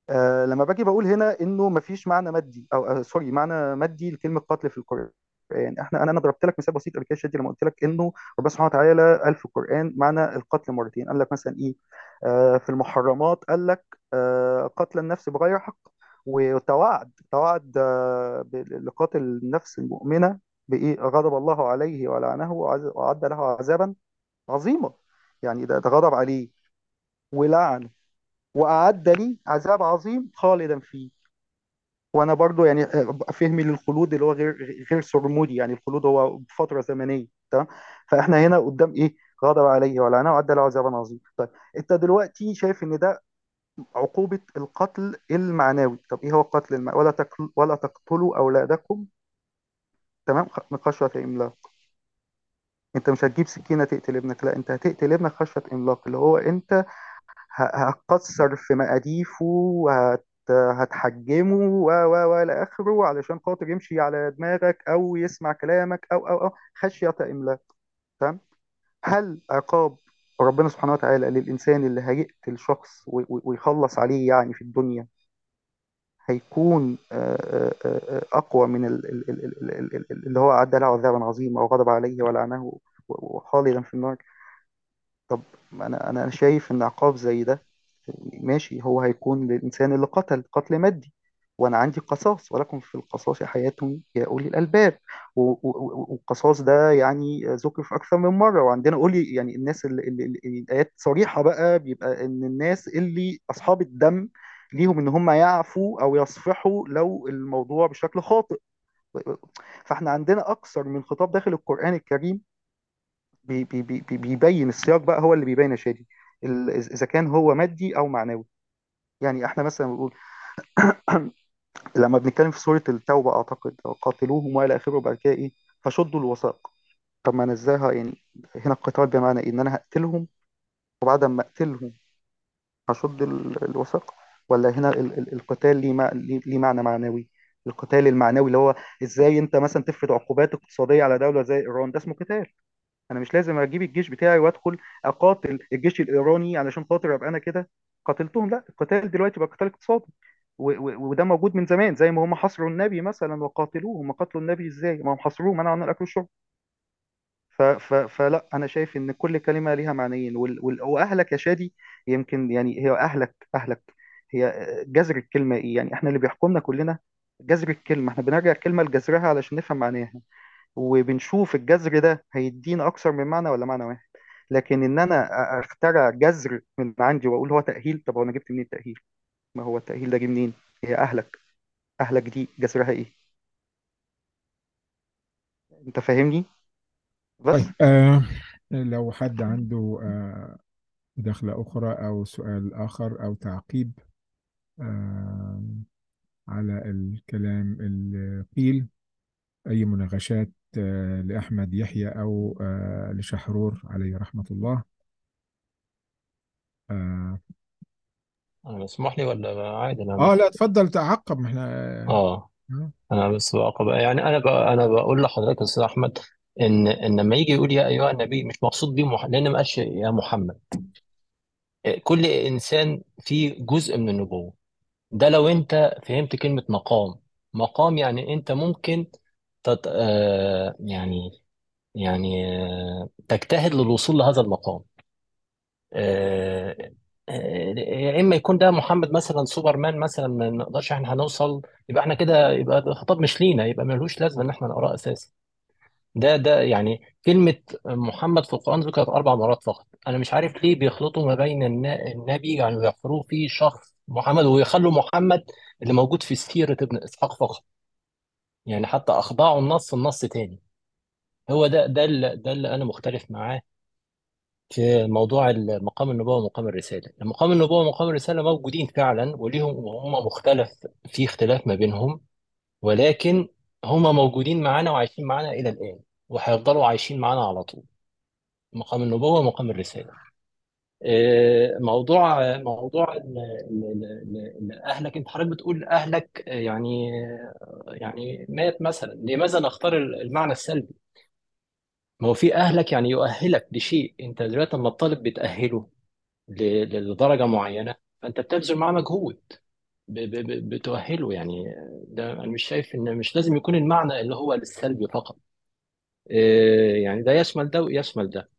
آه لما باجي بقول هنا انه مفيش معنى مادي او آه سوري معنى مادي لكلمه قتل في القران احنا انا انا ضربت لك مثال بسيط قبل كده شادي لما قلت لك انه ربنا سبحانه وتعالى قال في القران معنى القتل مرتين قال لك مثلا ايه آه في المحرمات قال لك آه قتل النفس بغير حق وتوعد توعد آه ب- لقاتل النفس المؤمنه بايه غضب الله عليه ولعنه وعز- وأعد له عذابا عظيما يعني ده ده غضب عليه ولعنه وأعد لي عذاب عظيم خالدا فيه وانا برضو يعني آه، فهمي للخلود اللي هو غير غير سرمودي يعني الخلود هو فتره زمنيه تمام فاحنا هنا قدام ايه غضب عليه ولعنه وعد له عذابا عظيما طيب انت دلوقتي شايف ان ده عقوبه القتل المعنوي طب ايه هو القتل المعنوي ولا تقل ولا تقتلوا اولادكم تمام خ- من خشيه املاق انت مش هتجيب سكينه تقتل ابنك لا انت هتقتل ابنك خشيه املاق اللي هو انت ه- هتكسر في مقاديفه وهت هتحجمه و و و الى اخره علشان خاطر يمشي على دماغك او يسمع كلامك او او او خشية املاك تمام هل عقاب ربنا سبحانه وتعالى للانسان اللي هيقتل شخص و- و- ويخلص عليه يعني في الدنيا هيكون آه، آه، آه، اقوى من ال- ال- ال- ال- ال- ال- اللي هو اعد له عذابا عظيما وغضب عليه ولعنه و- وخالدا في النار طب انا انا شايف ان عقاب زي ده ماشي هو هيكون للانسان اللي قتل قتل مادي وانا عندي قصاص ولكم في القصاص حياة يا اولي الالباب و- و- و- والقصاص ده يعني ذكر في اكثر من مره وعندنا اولي يعني الناس اللي, اللي, اللي الايات صريحه بقى بيبقى ان الناس اللي اصحاب الدم ليهم ان هم يعفوا او يصفحوا لو الموضوع بشكل خاطئ فاحنا عندنا اكثر من خطاب داخل القرآن الكريم بي بي بي بي- بيبين السياق بقى هو اللي بيبين يا شادي ال- اذا كان هو مادي او معنوي يعني احنا مثلا بنقول لما بنتكلم في سورة التوبة اعتقد أو قاتلوهم والى اخره بعد كده ايه فشدوا الوثاق طب ما انا ازاي ه- يعني هنا القتال بمعنى ايه ان انا هقتلهم وبعد ما اقتلهم هشد ال- الوثاق ولا هنا ال- ال- القتال ليه مع- ليه ليه معنى معنوي القتال المعنوي اللي هو ازاي انت مثلا تفرض عقوبات اقتصادية على دولة زي ايران ده اسمه قتال انا مش لازم اجيب الجيش بتاعي وادخل اقاتل الجيش الايراني علشان خاطر ابقى انا كده قاتلتهم لا القتال دلوقتي بقى قتال اقتصادي و- و- وده موجود من زمان زي ما هم حصروا النبي مثلا وقاتلوه هم قتلوا النبي ازاي ما هم حصروه منعوا عن الاكل والشرب ف ف فلا انا شايف ان كل كلمه ليها معنيين وال وال واهلك يا شادي يمكن يعني هي اهلك اهلك هي جذر الكلمه ايه يعني احنا اللي بيحكمنا كلنا جذر الكلمه احنا بنرجع الكلمه لجذرها علشان نفهم معناها وبنشوف الجذر ده هيدينا اكثر من معنى ولا معنى واحد لكن ان انا أ- اخترع جذر من عندي واقول هو تأهيل طب هو انا جبت منين التأهيل ما هو التأهيل ده جه منين هي اهلك اهلك دي جذرها ايه انت فاهمني بس طيب آه لو حد عنده آه دخلة أخرى أو سؤال آخر أو تعقيب آه على الكلام اللي قيل أي مناقشات آه لأحمد يحيى أو آه لشحرور عليه رحمة الله آه, أنا مسموح لي ولا عادي أنا آه لا تفضل تعقب ما إحنا آه آه. أنا بس بقى يعني أنا بقى أنا بقول لحضرتك يا أستاذ أحمد إن إن لما يجي يقول يا أيها النبي مش مقصود بيه مح... لأن ما قالش يا محمد كل إنسان فيه جزء من النبوة ده لو أنت فهمت كلمة مقام مقام يعني أنت ممكن تت... آه يعني يعني آه تجتهد للوصول لهذا المقام آه، آه، يا اما يكون ده محمد مثلا سوبرمان مثلا ما نقدرش احنا هنوصل يبقى احنا كده يبقى ده خطاب مش لينا يبقى ملوش لازمه ان احنا نقراه اساسا ده ده يعني كلمه محمد في القران ذكرت اربع مرات فقط انا مش عارف ليه بيخلطوا ما بين النا- النبي يعني ويحفروا فيه شخص محمد ويخلوا محمد اللي موجود في سيره ابن اسحاق فقط يعني حتى اخضعوا النص النص تاني هو ده ده اللي ده اللي انا مختلف معاه في موضوع مقام النبوة ومقام الرسالة مقام النبوة ومقام الرسالة موجودين فعلا وليهم وهم مختلف في اختلاف ما بينهم ولكن هم موجودين معانا وعايشين معانا إلى الآن وهيفضلوا عايشين معانا على طول مقام النبوة ومقام الرسالة آه، موضوع موضوع ال- ال- ال- ال- أهلك أنت حضرتك بتقول أهلك آه، يعني آه، يعني مات مثلا لماذا نختار المعنى السلبي ما هو في أهلك يعني يؤهلك لشيء أنت دلوقتي لما الطالب بتأهله ل- لدرجة معينة فأنت بتبذل معاه مجهود ب- ب- ب- بتؤهله يعني ده انا مش شايف ان مش لازم يكون المعنى اللي هو للسلبي فقط آه، يعني ده يشمل ده ويشمل ده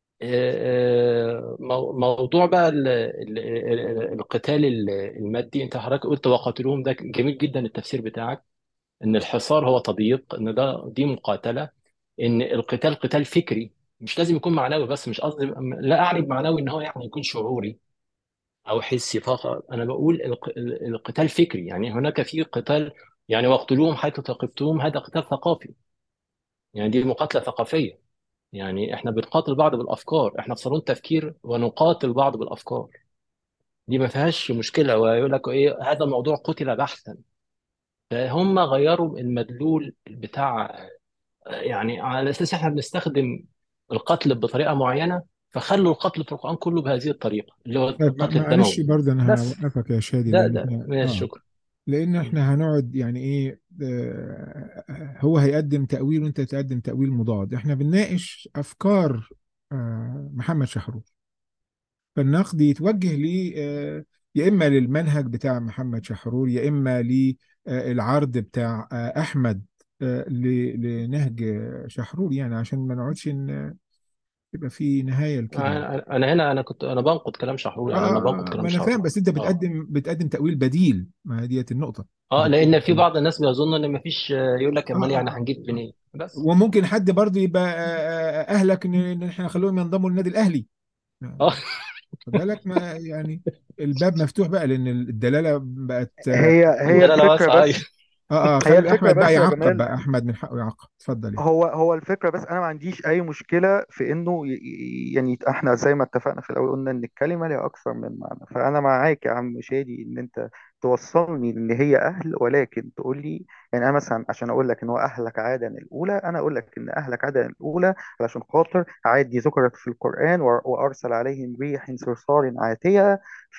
آه، مو- موضوع بقى ال- ال- ال- القتال ال- المادي انت حضرتك قلت وقاتلوهم ده جميل جدا التفسير بتاعك ان الحصار هو تضييق ان ده دي مقاتله ان القتال قتال فكري مش لازم يكون معنوي بس مش قصدي لا اعني بمعنوي ان هو يعني يكون شعوري او حسي فقط انا بقول الق- ال- القتال فكري يعني هناك في قتال يعني واقتلوهم حيث ثقفتم هذا قتال ثقافي يعني دي مقاتله ثقافيه يعني احنا بنقاتل بعض بالافكار احنا في صالون تفكير ونقاتل بعض بالافكار دي ما فيهاش مشكله ويقول لك ايه هذا الموضوع قتل بحثا فهم غيروا المدلول بتاع يعني على اساس احنا بنستخدم القتل بطريقه معينه فخلوا القتل في القران كله بهذه الطريقه اللي هو طيب القتل معلش الدموي برضه انا بس هوقفك يا شادي ده لان ده احنا ماشي اه شكرا لان احنا هنقعد يعني ايه آه، هو هيقدم تأويل وانت تقدم تأويل مضاد احنا بنناقش افكار آه، محمد شحرور فالنقد يتوجه لي آه، يا اما للمنهج بتاع محمد شحرور يا اما للعرض بتاع آه، احمد آه، ل- لنهج شحرور يعني عشان ما نقعدش ن- يبقى في نهاية لكده يعني. انا أنا هنا انا كنت انا بنقد كلام شحرور اه يعني انا آه، بنقد آه، كلام ما انا فاهم شحرور بس انت اه بتقدم بتقدم تأويل بديل ما هي ديت النقطة اه بديل لان في بعض الناس بيظن ان مفيش يقول لك اه امال يعني اه هنجيب آه. منين بس وممكن حد برضه يبقى آه، آه، اهلك ان إن احنا نخليهم ينضموا للنادي الاهلي اه خد بالك ما يعني الباب مفتوح بقى لان الدلاله بقت اه هي هي الدلاله الفكرة واسعه بس ايوه اه هي خلي الفكرة احمد بقى بس يا يعقب جمال بقى احمد من حقه يعقب اتفضل يعني هو هو الفكرة بس أنا ما عنديش أي مشكلة في إنه ي- ي- يعني إحنا زي ما اتفقنا في الأول قلنا إن الكلمة ليها أكثر من معنى فأنا معاك يا عم شادي إن أنت توصلني إن هي أهل ولكن تقول لي يعني أنا مثلا عشان أقول لك إن هو أهلك عادا الأولى أنا أقول لك إن أهلك عادا الأولى علشان خاطر عاد دي ذكرت في القرآن و- وأرسل عليهم ريح صرصار عاتية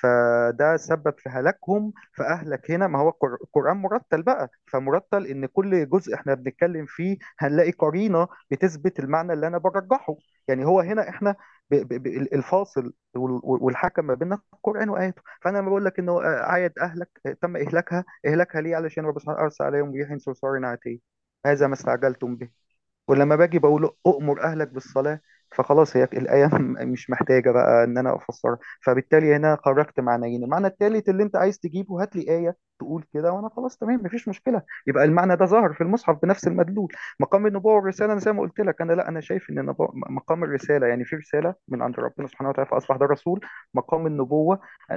فده سبب في هلاكهم فأهلك هنا ما هو القر- القرآن مرتل بقى فمرتل إن كل جزء إحنا بنتكلم فيه هنلاقي قرينة بتثبت المعنى اللي انا برجحه يعني هو هنا احنا ب ب ب الفاصل وال- والحكم ما بين القرآن وآياته فأنا لما بقول لك إنه عايد أهلك تم إهلاكها إهلاكها ليه علشان ربنا سبحانه أرسل عليهم ريح صرصار عاتية هذا ما استعجلتم به ولما باجي بقول أؤمر أهلك بالصلاة فخلاص هي الآية مش محتاجة بقى إن أنا أفسرها فبالتالي هنا خرجت معنيين المعنى الثالث اللي أنت عايز تجيبه هات لي آية تقول كده وأنا خلاص تمام مفيش مشكلة يبقى المعنى ده ظهر في المصحف بنفس المدلول مقام النبوة والرسالة أنا زي ما قلت لك أنا لا أنا شايف إن النبوة مقام الرسالة يعني في رسالة من عند ربنا سبحانه وتعالى فأصبح ده رسول مقام النبوة آه،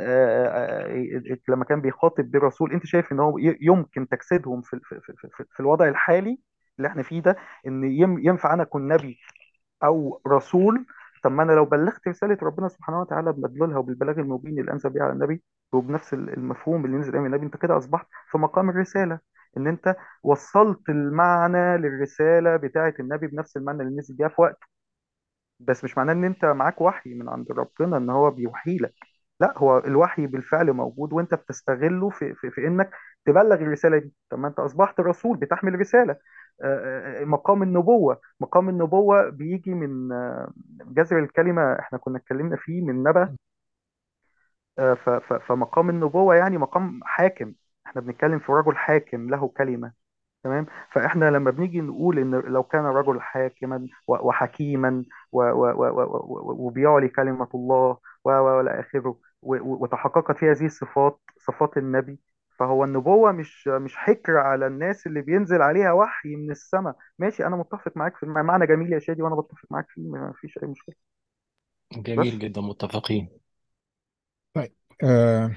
آه، آه، لما كان بيخاطب بالرسول أنت شايف إن هو ي- يمكن تجسيدهم في في في في في الوضع الحالي اللي احنا فيه ده ان يم- ينفع انا اكون نبي او رسول طب ما انا لو بلغت رساله ربنا سبحانه وتعالى بمدلولها وبالبلاغ المبين اللي انزل بيه على النبي وبنفس المفهوم اللي نزل بيه من النبي انت كده اصبحت في مقام الرساله ان انت وصلت المعنى للرساله بتاعه النبي بنفس المعنى اللي نزل بيها في وقته بس مش معناه ان انت معاك وحي من عند ربنا ان هو بيوحي لك لا هو الوحي بالفعل موجود وانت بتستغله في, في, في انك تبلغ الرساله دي طب ما انت اصبحت رسول بتحمل رساله آه، آه، مقام النبوه مقام النبوه بيجي من آه، جذر الكلمه احنا كنا اتكلمنا فيه من نبأ آه، ف- ف- فمقام النبوه يعني مقام حاكم احنا بنتكلم في رجل حاكم له كلمه تمام فاحنا لما بنيجي نقول ان لو كان رجل حاكما و- وحكيما و- و- و- و- و- وبيعلي كلمة الله و- و- والى اخره و- و- وتحققت فيه هذه الصفات صفات النبي فهو النبوة مش مش حكر على الناس اللي بينزل عليها وحي من السماء ماشي انا متفق معاك في الم- معنى جميل يا شادي وانا بتفق معاك فيه ما فيش اي مشكلة بس جميل جدا متفقين طيب آه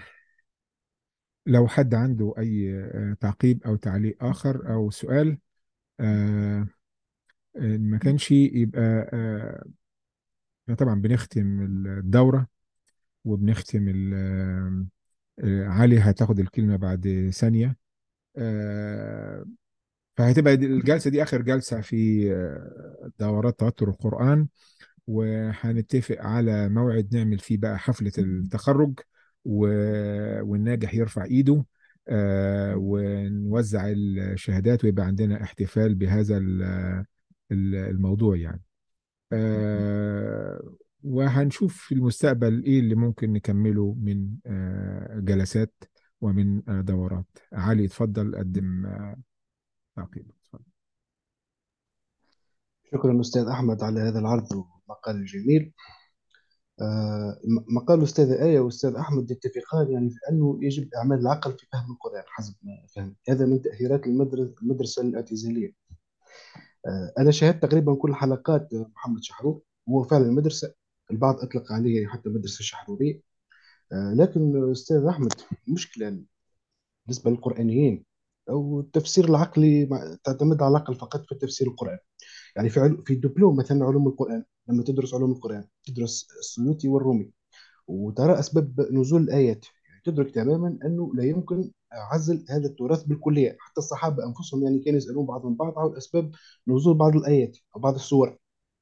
لو حد عنده اي آه تعقيب او تعليق اخر او سؤال آه آه، ما كانش يبقى آه إحنا طبعا بنختم الدورة وبنختم ال- آه، آه، علي هتاخد الكلمة بعد ثانية آه، فهتبقى دي- الجلسة دي آخر جلسة في آه، دورات توتر القرآن وهنتفق على موعد نعمل فيه بقى حفلة التخرج و- والناجح يرفع إيده آه، ونوزع الشهادات ويبقى عندنا احتفال بهذا ال- ال- الموضوع يعني آه، وهنشوف في المستقبل إيه اللي ممكن نكمله من آه، جلسات ومن آه، دورات علي اتفضل قدم آه، تعقيب اتفضل شكرا أستاذ أحمد على هذا العرض والمقال الجميل آه، م- مقال الأستاذ آية والأستاذ أحمد يتفقان يعني في أنه يجب إعمال العقل في فهم القرآن حسب ما فهمت هذا من تأثيرات المدرسة المدرسة الاعتزالية آه، أنا شاهدت تقريبا كل حلقات محمد شحرور هو فعلا مدرسة البعض أطلق عليه حتى مدرسة شحرورية آه، لكن أستاذ أحمد المشكلة بالنسبة للقرآنيين أو التفسير العقلي مع- تعتمد على العقل فقط في تفسير القرآن يعني في عل... في الدبلوم مثلا علوم القرآن لما تدرس علوم القرآن تدرس السيوطي والرومي وترى أسباب نزول الآيات يعني تدرك تماما أنه لا يمكن عزل هذا التراث بالكلية حتى الصحابة أنفسهم يعني كانوا يسألون بعضهم بعض عن أسباب نزول بعض الآيات أو بعض السور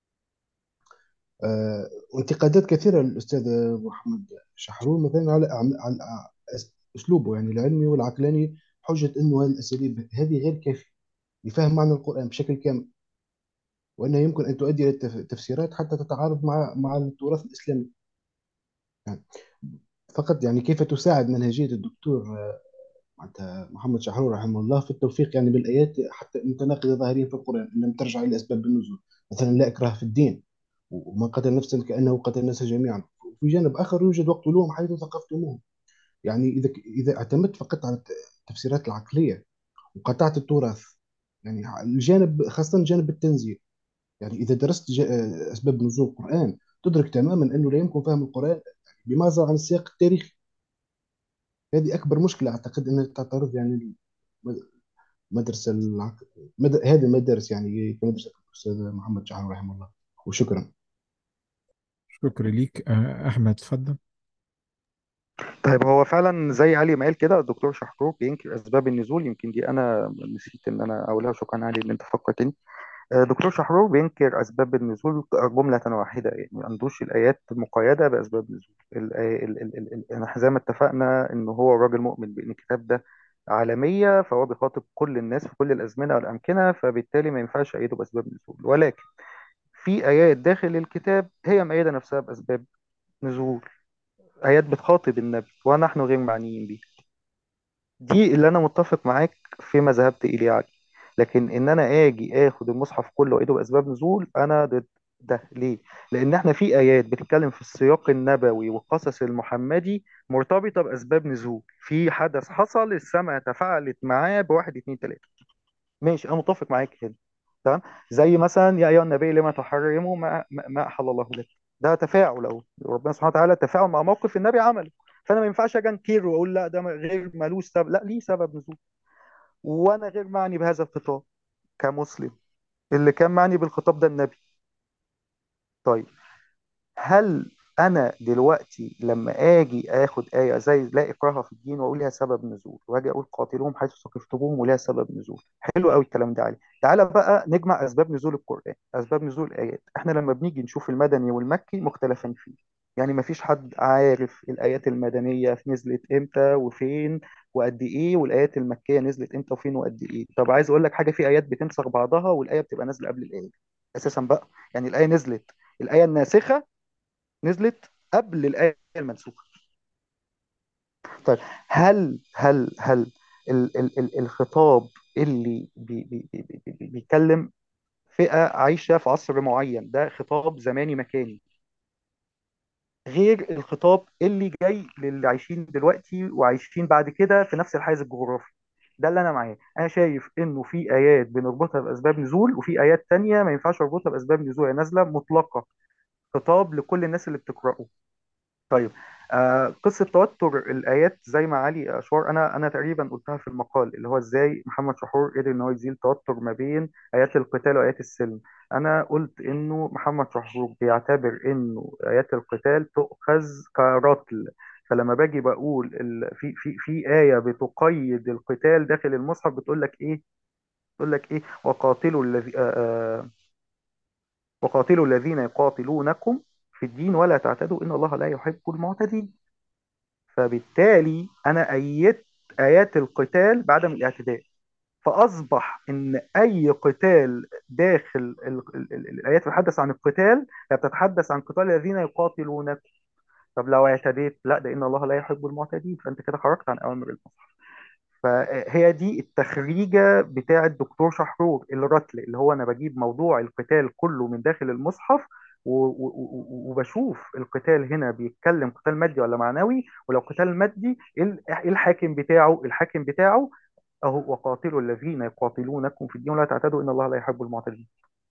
آه، وانتقادات كثيرة للأستاذ محمد شحرور مثلا على أعم- على أس- أسلوبه يعني العلمي والعقلاني حجة أنه هذه الأساليب هذه غير كافية لفهم معنى القرآن بشكل كامل وأنها يمكن أن تؤدي إلى التف- تفسيرات حتى تتعارض مع مع التراث الإسلامي يعني فقط يعني كيف تساعد منهجية الدكتور آه، معناتها محمد شحرور رحمه الله في التوفيق يعني بالآيات حتى المتناقضة ظاهريا في القرآن إن لم ترجع إلى أسباب النزول مثلا لا إكراه في الدين ومن قتل نفسا كأنه قتل الناس جميعا وفي جانب آخر يوجد واقتلوهم حيث ثقفتموهم يعني إذا إذا اعتمدت فقط على التفسيرات العقلية وقطعت التراث يعني الجانب خاصة جانب التنزيل يعني إذا درست جا- أسباب نزول القرآن تدرك تماما أنه لا يمكن فهم القرآن بمعزل عن السياق التاريخي هذه أكبر مشكلة أعتقد أنها تعترض يعني المدرسة العق... مد... هذه المدارس يعني كمدرسة الأستاذ محمد شحن رحمه الله وشكرا شكرا ليك آه، أحمد اتفضل طيب هو فعلا زي علي ما قال كده الدكتور شحرور بينكر اسباب النزول يمكن دي انا نسيت ان انا اقولها شكرا علي ان انت فكرتني آه، دكتور شحرور بينكر اسباب النزول جمله واحده يعني ما عندوش الايات مقيده باسباب نزول ال ال ال ال ال احنا زي ما اتفقنا ان هو راجل مؤمن بان الكتاب ده عالميه فهو بيخاطب كل الناس في كل الازمنه والامكنه فبالتالي ما ينفعش ايده باسباب نزول ولكن في ايات داخل الكتاب هي مأيده نفسها باسباب نزول آيات بتخاطب النبي ونحن غير معنيين بيها دي اللي أنا متفق معاك فيما ذهبت إليه علي لكن إن أنا آجي آخد المصحف كله وأعيده بأسباب نزول أنا ضد ده ليه؟ لأن إحنا في آيات بتتكلم في السياق النبوي والقصص المحمدي مرتبطة بأسباب نزول في حدث حصل السماء تفاعلت معاه بواحد اتنين تلاتة ماشي أنا متفق معاك هنا تمام زي مثلا يا ايها النبي لما تحرموا ما ما ما احل الله لك ده تفاعل او ربنا سبحانه وتعالى تفاعل مع موقف النبي عمله فانا ما ينفعش اجي انكر واقول لا ده غير ملوش سبب لا ليه سبب نزول وانا غير معني بهذا الخطاب كمسلم اللي كان معني بالخطاب ده النبي طيب هل انا دلوقتي لما اجي اخد ايه زي لا اكراه في الدين واقول لها سبب نزول واجي اقول قاتلوهم حيث ثقفتموهم ولها سبب نزول حلو قوي الكلام ده علي تعالى بقى نجمع اسباب نزول القران اسباب نزول الايات احنا لما بنيجي نشوف المدني والمكي مختلفين فيه يعني ما فيش حد عارف الايات المدنيه نزلت امتى وفين وقد ايه والايات المكيه نزلت امتى وفين وقد ايه طب عايز اقول لك حاجه في ايات بتنسخ بعضها والايه بتبقى نازله قبل الايه اساسا بقى يعني الايه نزلت الايه الناسخه نزلت قبل الآية المنسوخة طيب هل هل هل ال ال ال الخطاب اللي بي بي بي بي بي بيكلم فئة عايشة في عصر معين ده خطاب زماني مكاني غير الخطاب اللي جاي للي عايشين دلوقتي وعايشين بعد كده في نفس الحيز الجغرافي ده اللي انا معاه انا شايف انه في ايات بنربطها باسباب نزول وفي ايات تانية ما ينفعش اربطها باسباب نزول هي نازله مطلقه خطاب لكل الناس اللي بتقراه طيب آه قصة توتر الآيات زي ما علي أشار أنا أنا تقريبا قلتها في المقال اللي هو إزاي محمد شحور قدر إن هو يزيل توتر ما بين آيات القتال وآيات السلم أنا قلت إنه محمد شحور بيعتبر إنه آيات القتال تؤخذ كرطل فلما باجي بقول ال... في في في آية بتقيد القتال داخل المصحف بتقول لك إيه؟ بتقول لك إيه؟ وقاتلوا الذي آه آه وقاتلوا الذين يقاتلونكم في الدين ولا تعتدوا إن الله لا يحب المعتدين فبالتالي أنا أيدت آيات القتال بعدم الاعتداء فأصبح إن أي قتال داخل ال ال ال الآيات بتتحدث عن القتال هي بتتحدث عن قتال الذين يقاتلونكم طب لو اعتديت لا ده ان الله لا يحب المعتدين فانت كده خرجت عن اوامر المصحف فهي دي التخريجه بتاع الدكتور شحرور الرتل اللي هو انا بجيب موضوع القتال كله من داخل المصحف و- و- و- وبشوف القتال هنا بيتكلم قتال مادي ولا معنوي ولو قتال مادي ايه ال- إيه الحاكم بتاعه الحاكم بتاعه اهو وقاتلوا الذين يقاتلونكم في الدين ولا تعتدوا ان الله لا يحب المعتدين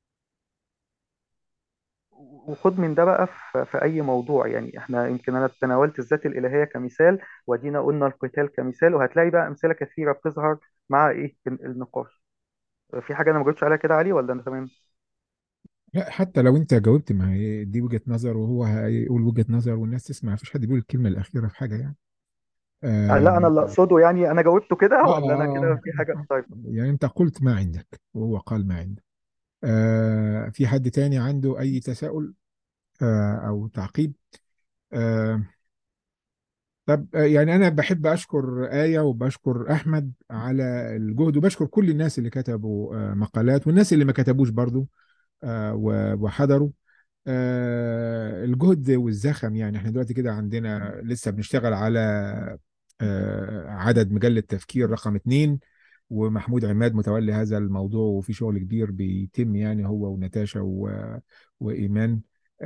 وخد من ده بقى في, في اي موضوع يعني احنا يمكن انا تناولت الذات الالهيه كمثال ودينا قلنا القتال كمثال وهتلاقي بقى امثله كثيره بتظهر مع ايه ال- النقاش في حاجه انا ما جاوبتش عليها كده علي ولا انا تمام لا حتى لو انت جاوبت ما هي دي وجهة نظر وهو هيقول وجهة نظر والناس تسمع مفيش حد بيقول الكلمة الأخيرة في حاجة يعني آه، لا انا آه اللي اقصده يعني انا جاوبته كده آه ولا انا كده آه في حاجه طيب يعني انت قلت ما عندك وهو قال ما عنده آه في حد تاني عنده أي تساؤل آه أو تعقيب آه طب آه، يعني أنا بحب أشكر آية وبشكر أحمد على الجهد وبشكر كل الناس اللي كتبوا آه مقالات والناس اللي ما كتبوش برضو آه و- وحضروا آه الجهد والزخم يعني احنا دلوقتي كده عندنا لسه بنشتغل على آه عدد مجلة تفكير رقم اتنين ومحمود عماد متولي هذا الموضوع وفي شغل كبير بيتم يعني هو ونتاشا و- وإيمان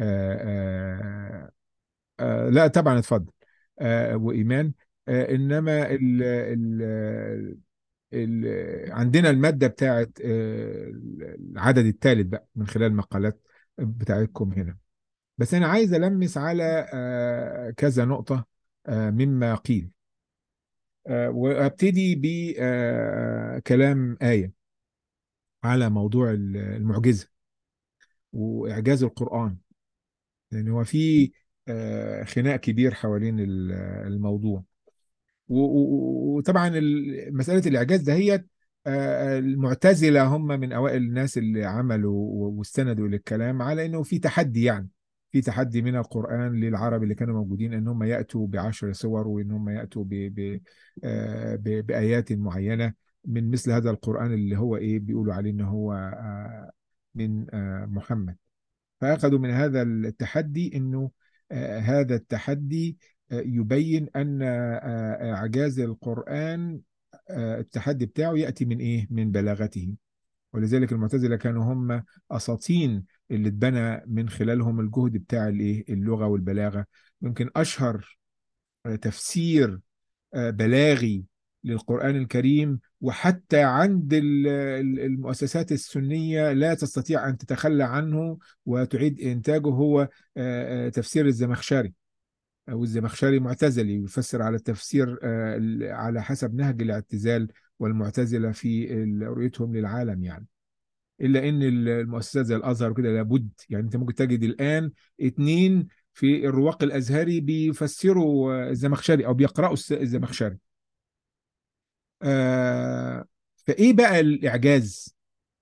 آه آه آه لا طبعا اتفضل آه وإيمان آه إنما ال ال ال عندنا المادة بتاعت آه العدد الثالث بقى من خلال المقالات بتاعتكم هنا بس أنا عايز ألمس على آه كذا نقطة آه مما قيل آه وأبتدي بكلام آية على موضوع المعجزة وإعجاز القرآن لأن هو في آه، خناق كبير حوالين ال- الموضوع و- و- وطبعا ال- مسألة الإعجاز دهيت آه، المعتزلة هم من أوائل الناس اللي عملوا و- واستندوا للكلام على إنه في تحدي يعني في تحدي من القرآن للعرب اللي كانوا موجودين إن هم يأتوا بعشر سور وإن هم يأتوا ب ب آه، ب- بآيات معينة من مثل هذا القرآن اللي هو إيه بيقولوا عليه إن هو آه، من آه، محمد فأخذوا من هذا التحدي أنه آه، هذا التحدي آه، يبين أن آه، إعجاز القرآن آه، التحدي بتاعه يأتي من إيه؟ من بلاغته ولذلك المعتزلة كانوا هم أساطين اللي اتبنى من خلالهم الجهد بتاع الإيه؟ اللغة والبلاغة يمكن أشهر آه، تفسير آه، بلاغي للقرآن الكريم وحتى عند ال- ال- المؤسسات السنية لا تستطيع أن تتخلى عنه وتعيد إنتاجه هو آه، آه، تفسير الزمخشري أو الزمخشري معتزلي يفسر على التفسير آه، ال- على حسب نهج الاعتزال والمعتزلة في ال- رؤيتهم للعالم يعني إلا إن ال- المؤسسات زي الأزهر وكده لابد يعني أنت ممكن تجد الآن اتنين في الرواق الأزهري بيفسروا آه، الزمخشري أو بيقرأوا الس- الزمخشري آه فايه بقى الاعجاز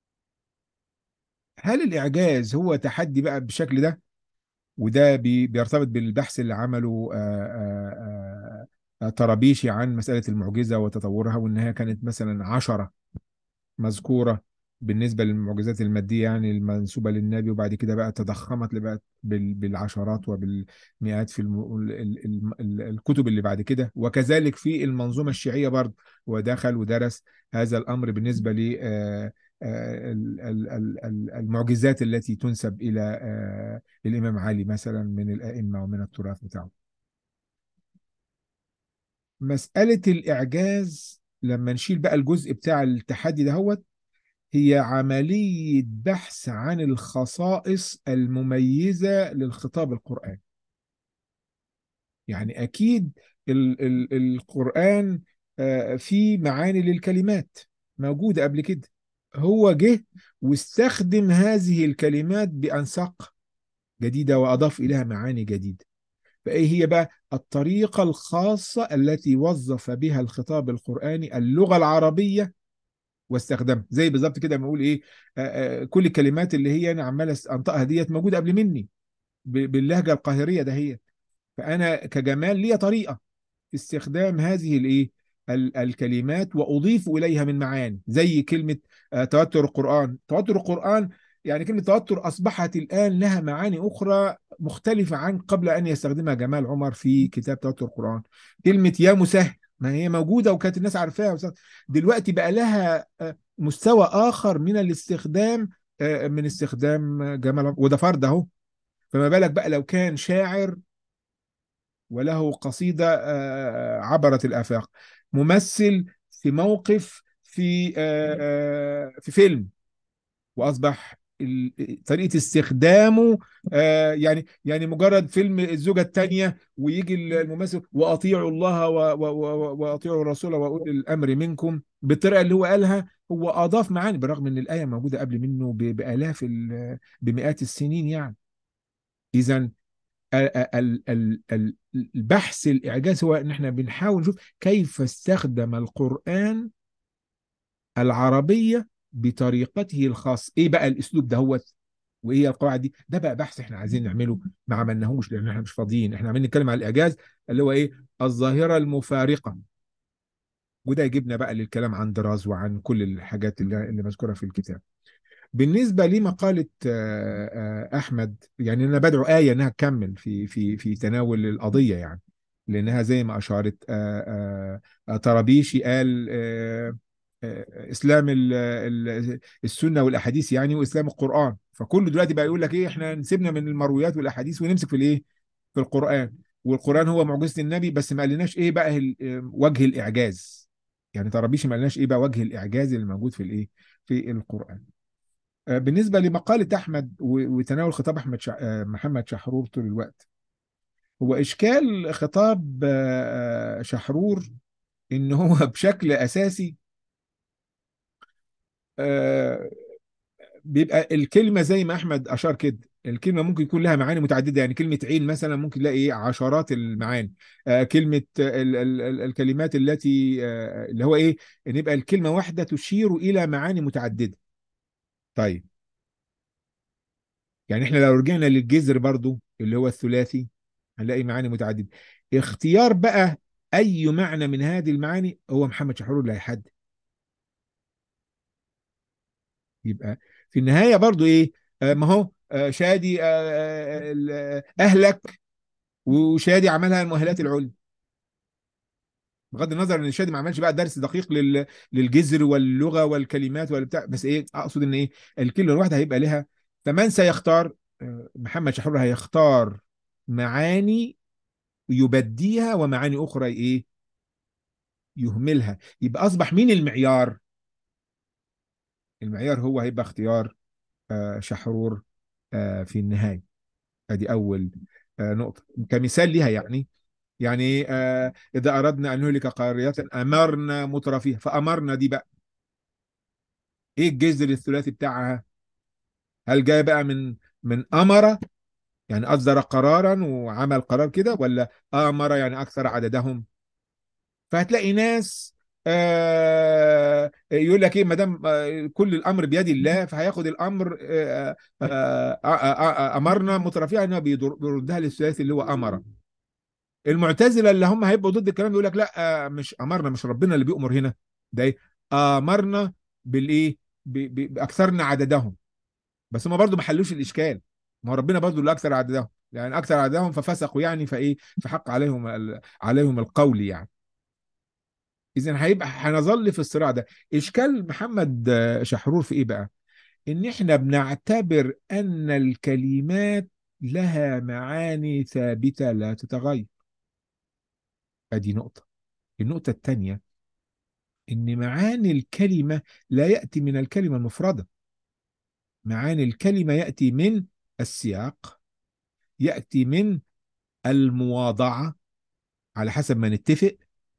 هل الاعجاز هو تحدي بقى بالشكل ده وده بي بيرتبط بالبحث اللي عمله آه آه آه طرابيشي عن مسألة المعجزة وتطورها وإنها كانت مثلا عشرة مذكورة بالنسبة للمعجزات المادية يعني المنسوبة للنبي وبعد كده بقى تضخمت لبقى بال- بالعشرات وبالمئات في الم... ال... ال... ال... الكتب اللي بعد كده وكذلك في المنظومة الشيعية برضه ودخل ودرس هذا الأمر بالنسبة ل آه، آه، ال- ال- ال- ال- المعجزات التي تنسب إلى آه، الإمام علي مثلا من الأئمة ومن التراث بتاعه مسألة الإعجاز لما نشيل بقى الجزء بتاع التحدي دهوت هي عملية بحث عن الخصائص المميزة للخطاب القرآني يعني أكيد ال ال القرآن آه، فيه معاني للكلمات موجودة قبل كده هو جه واستخدم هذه الكلمات بأنساق جديدة وأضاف إليها معاني جديدة فإيه هي بقى الطريقة الخاصة التي وظف بها الخطاب القرآني اللغة العربية واستخدمها زي بالظبط كده ما اقول ايه آه، آه، كل الكلمات اللي هي انا عمال انطقها ديت موجوده قبل مني ب- باللهجه القاهريه ده هي فانا كجمال ليا طريقه في استخدام هذه الايه ال- الكلمات واضيف اليها من معاني زي كلمه آه، توتر القران توتر القران يعني كلمه توتر اصبحت الان لها معاني اخرى مختلفة عن قبل أن يستخدمها جمال عمر في كتاب توتر القرآن كلمة يا مسهل ما هي موجودة وكانت الناس عارفاها دلوقتي بقى لها مستوى آخر من الاستخدام من استخدام جمال عمر وده فرد أهو فما بالك بقى لو كان شاعر وله قصيدة عبرت الآفاق ممثل في موقف في في فيلم وأصبح طريقة استخدامه يعني يعني مجرد فيلم الزوجة الثانية ويجي الممثل وأطيعوا الله وأطيعوا الرسول وأولي الأمر منكم بالطريقة اللي هو قالها هو أضاف معاني بالرغم إن الآية موجودة قبل منه بآلاف بمئات السنين يعني إذا البحث الإعجاز هو إن إحنا بنحاول نشوف كيف استخدم القرآن العربية بطريقته الخاصة إيه بقى الأسلوب ده هو وإيه القواعد دي ده بقى بحث إحنا عايزين نعمله ما عملناهوش لأن إحنا مش فاضيين إحنا عمالين نتكلم على الإعجاز اللي هو إيه الظاهرة المفارقة وده يجيبنا بقى للكلام عن دراز وعن كل الحاجات اللي, اللي مذكورة في الكتاب بالنسبة لمقالة أحمد يعني أنا بدعو آية إنها تكمل في في في تناول القضية يعني لأنها زي ما أشارت طرابيشي قال إسلام السنة والأحاديث يعني وإسلام القرآن فكله دلوقتي بقى يقول لك إيه إحنا نسيبنا من المرويات والأحاديث ونمسك في الإيه في القرآن والقرآن هو معجزة النبي بس ما قالناش إيه بقى وجه الإعجاز يعني طرابيشي ما قالناش إيه بقى وجه الإعجاز اللي موجود في الإيه في القرآن بالنسبة لمقالة أحمد وتناول خطاب أحمد شع... محمد شحرور طول الوقت هو إشكال خطاب شحرور إن هو بشكل أساسي بيبقى الكلمة زي ما أحمد أشار كده الكلمة ممكن يكون لها معاني متعددة يعني كلمة عين مثلا ممكن تلاقي إيه عشرات المعاني كلمة ال ال ال الكلمات التي اللي هو إيه إن يبقى الكلمة واحدة تشير إلى معاني متعددة طيب يعني احنا لو رجعنا للجذر برضو اللي هو الثلاثي هنلاقي معاني متعددة اختيار بقى اي معنى من هذه المعاني هو محمد شحرور اللي هيحدد يبقى في النهاية برضو ايه آه ما هو آه شادي آه اهلك وشادي عملها المؤهلات العليا بغض النظر ان الشادي ما عملش بقى درس دقيق لل... للجذر واللغه والكلمات والبتاع بس ايه اقصد ان ايه الكلمه الواحده هيبقى لها فمن سيختار محمد شحرور هيختار معاني يبديها ومعاني اخرى ايه يهملها يبقى اصبح مين المعيار المعيار هو هيبقى اختيار شحرور في النهايه ادي اول نقطه كمثال ليها يعني يعني آه إذا أردنا أن نهلك قرية أمرنا مترفيها فأمرنا دي بقى إيه الجذر الثلاثي بتاعها هل جاي بقى من من أمر يعني أصدر قرارا وعمل قرار كده ولا أمر يعني أكثر عددهم فهتلاقي ناس آه يقول لك ايه ما دام كل الامر بيد الله فهياخد الامر آه آه امرنا مترفيها انه بيردها للثلاثي اللي هو امر المعتزله اللي هم هيبقوا ضد الكلام يقول لك لا مش امرنا مش ربنا اللي بيأمر هنا ده ايه امرنا بالايه باكثرنا عددهم بس هم برضو ما حلوش الاشكال ما هو ربنا برضو اللي اكثر عددهم يعني اكثر عددهم ففسقوا يعني فايه فحق عليهم عليهم القول يعني اذا هيبقى هنظل في الصراع ده اشكال محمد شحرور في ايه بقى ان احنا بنعتبر ان الكلمات لها معاني ثابته لا تتغير ادي نقطة النقطة الثانية ان معاني الكلمة لا يأتي من الكلمة المفردة معاني الكلمة يأتي من السياق يأتي من المواضعة على حسب ما نتفق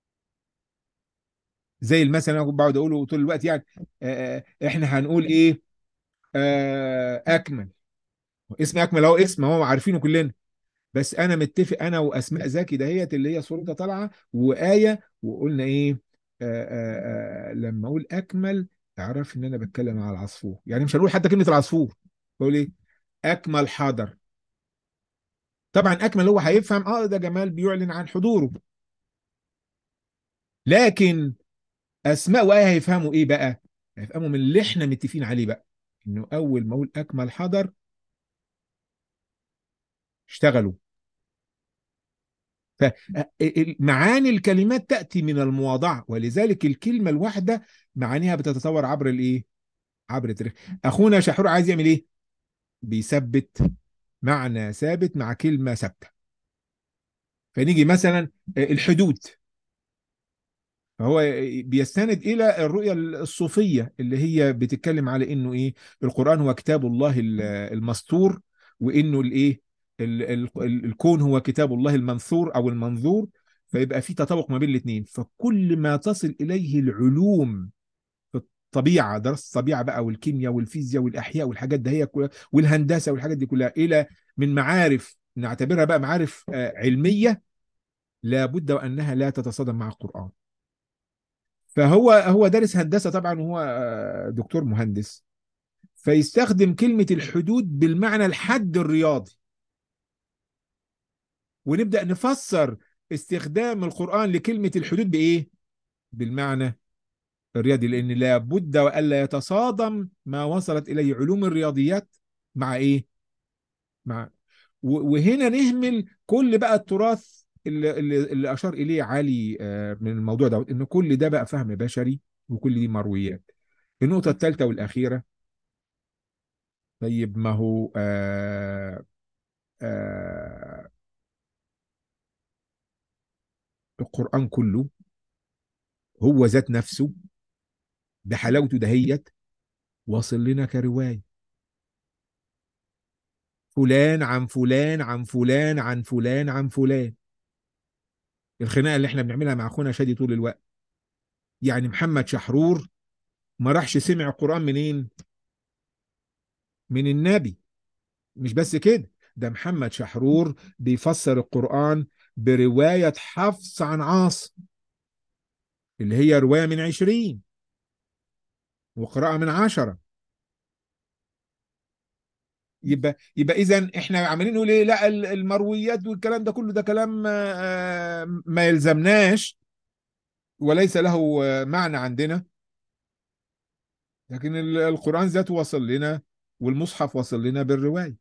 زي المثل انا بقعد اقوله طول الوقت يعني احنا هنقول ايه اكمل اسم اكمل اهو اسم هو عارفينه كلنا بس انا متفق انا واسماء زكي دهيت اللي هي صورتها طالعه وايه وقلنا ايه آآ آآ لما اقول اكمل اعرف ان انا بتكلم على العصفور يعني مش هنقول حتى كلمه العصفور بقول ايه اكمل حضر طبعا اكمل هو هيفهم اه ده جمال بيعلن عن حضوره لكن اسماء وايه هيفهموا ايه بقى هيفهموا من اللي احنا متفقين عليه بقى انه اول ما اقول اكمل حضر اشتغلوا فمعاني الكلمات تأتي من المواضعة ولذلك الكلمة الواحدة معانيها بتتطور عبر الايه عبر التاريخ اخونا شحرور عايز يعمل ايه بيثبت معنى ثابت مع كلمة ثابتة فنيجي مثلا الحدود فهو بيستند الى الرؤيه الصوفيه اللي هي بتتكلم على انه ايه القران هو كتاب الله المسطور وانه الايه ال- ال- الكون هو كتاب الله المنثور او المنظور فيبقى في تطابق ما بين الاثنين فكل ما تصل اليه العلوم في الطبيعه درس الطبيعه بقى والكيمياء والفيزياء والاحياء والحاجات ده هي كلها والهندسه والحاجات دي كلها الى من معارف نعتبرها بقى معارف آه، علميه لابد وانها لا تتصادم مع القران فهو هو دارس هندسه طبعا وهو آه، دكتور مهندس فيستخدم كلمه الحدود بالمعنى الحد الرياضي ونبدا نفسر استخدام القران لكلمه الحدود بايه بالمعنى الرياضي لان لابد والا يتصادم ما وصلت اليه علوم الرياضيات مع ايه مع و- وهنا نهمل كل بقى التراث اللي, اللي, اللي اشار اليه علي آه، من الموضوع ده ان كل ده بقى فهم بشري وكل دي مرويات النقطه الثالثه والاخيره طيب ما هو آه آه القرآن كله هو ذات نفسه بحلاوته دهيت واصل لنا كرواية فلان عن فلان عن فلان عن فلان عن فلان الخناقة اللي احنا بنعملها مع اخونا شادي طول الوقت يعني محمد شحرور ما راحش سمع القرآن منين من النبي مش بس كده ده محمد شحرور بيفسر القرآن برواية حفص عن عاصم اللي هي رواية من عشرين وقراءة من عشرة يبقى يبقى اذا احنا عمالين نقول ايه لا ال- المرويات والكلام ده كله ده كلام آه، ما يلزمناش وليس له آه، معنى عندنا لكن ال- القرآن ذاته وصل لنا والمصحف وصل لنا بالرواية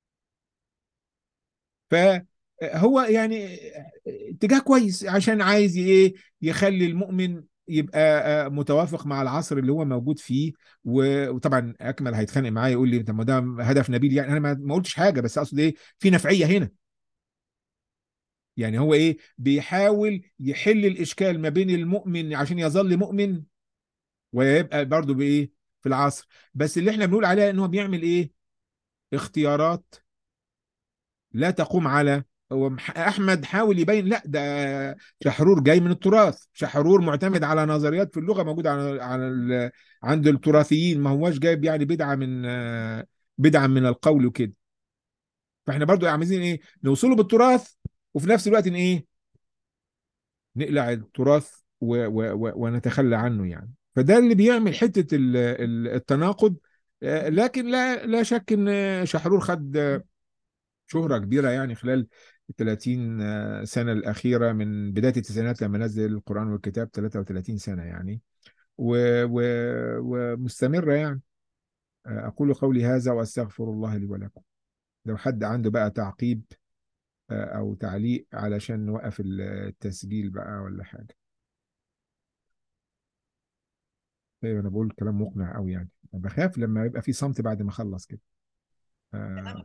فهو يعني اتجاه كويس عشان عايز ايه يخلي المؤمن يبقى آه، متوافق مع العصر اللي هو موجود فيه و- وطبعا اكمل هيتخانق معايا يقول لي طب ما ده هدف نبيل يعني انا ما ما قلتش حاجه بس اقصد ايه في نفعيه هنا يعني هو ايه بيحاول يحل الاشكال ما بين المؤمن عشان يظل مؤمن ويبقى برضه بايه في العصر بس اللي احنا بنقول عليها ان هو بيعمل ايه اختيارات لا تقوم على هو مح- احمد حاول يبين لا ده شحرور جاي من التراث شحرور معتمد على نظريات في اللغه موجوده على على ال- عند التراثيين ما هوش جايب يعني بدعه من آه، بدعه من القول وكده فاحنا برضو عايزين ايه نوصله بالتراث وفي نفس الوقت ان ايه نقلع التراث و و و ونتخلى عنه يعني فده اللي بيعمل حته ال- ال- التناقض آه، لكن لا لا شك ان شحرور خد آه، شهرة كبيرة يعني خلال ال 30 سنة الأخيرة من بداية التسعينات لما نزل القرآن والكتاب 33 سنة يعني و... و... ومستمرة يعني أقول قولي هذا وأستغفر الله لي ولكم لو حد عنده بقى تعقيب أو تعليق علشان نوقف التسجيل بقى ولا حاجة طيب أنا بقول كلام مقنع أوي يعني أنا بخاف لما يبقى في صمت بعد ما أخلص كده آه،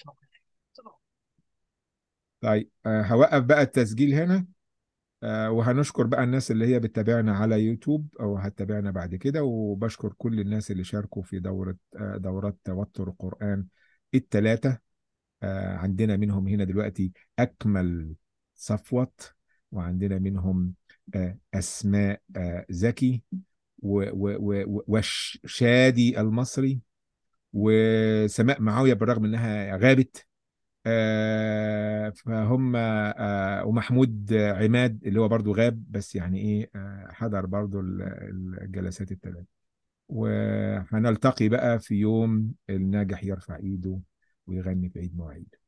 طيب آه، هوقف بقى التسجيل هنا آه، وهنشكر بقى الناس اللي هي بتتابعنا على يوتيوب او هتتابعنا بعد كده وبشكر كل الناس اللي شاركوا في دورة آه، دورات توتر القرآن الثلاثة عندنا منهم هنا دلوقتي أكمل صفوت وعندنا منهم آه، أسماء آه، زكي و- و- و- وشادي المصري وسماء معاوية بالرغم إنها غابت آه، فهم آه، ومحمود عماد اللي هو برضو غاب بس يعني ايه آه، حضر برضو ال- الجلسات الثلاث وهنلتقي بقى في يوم الناجح يرفع ايده ويغني في عيد مواعيد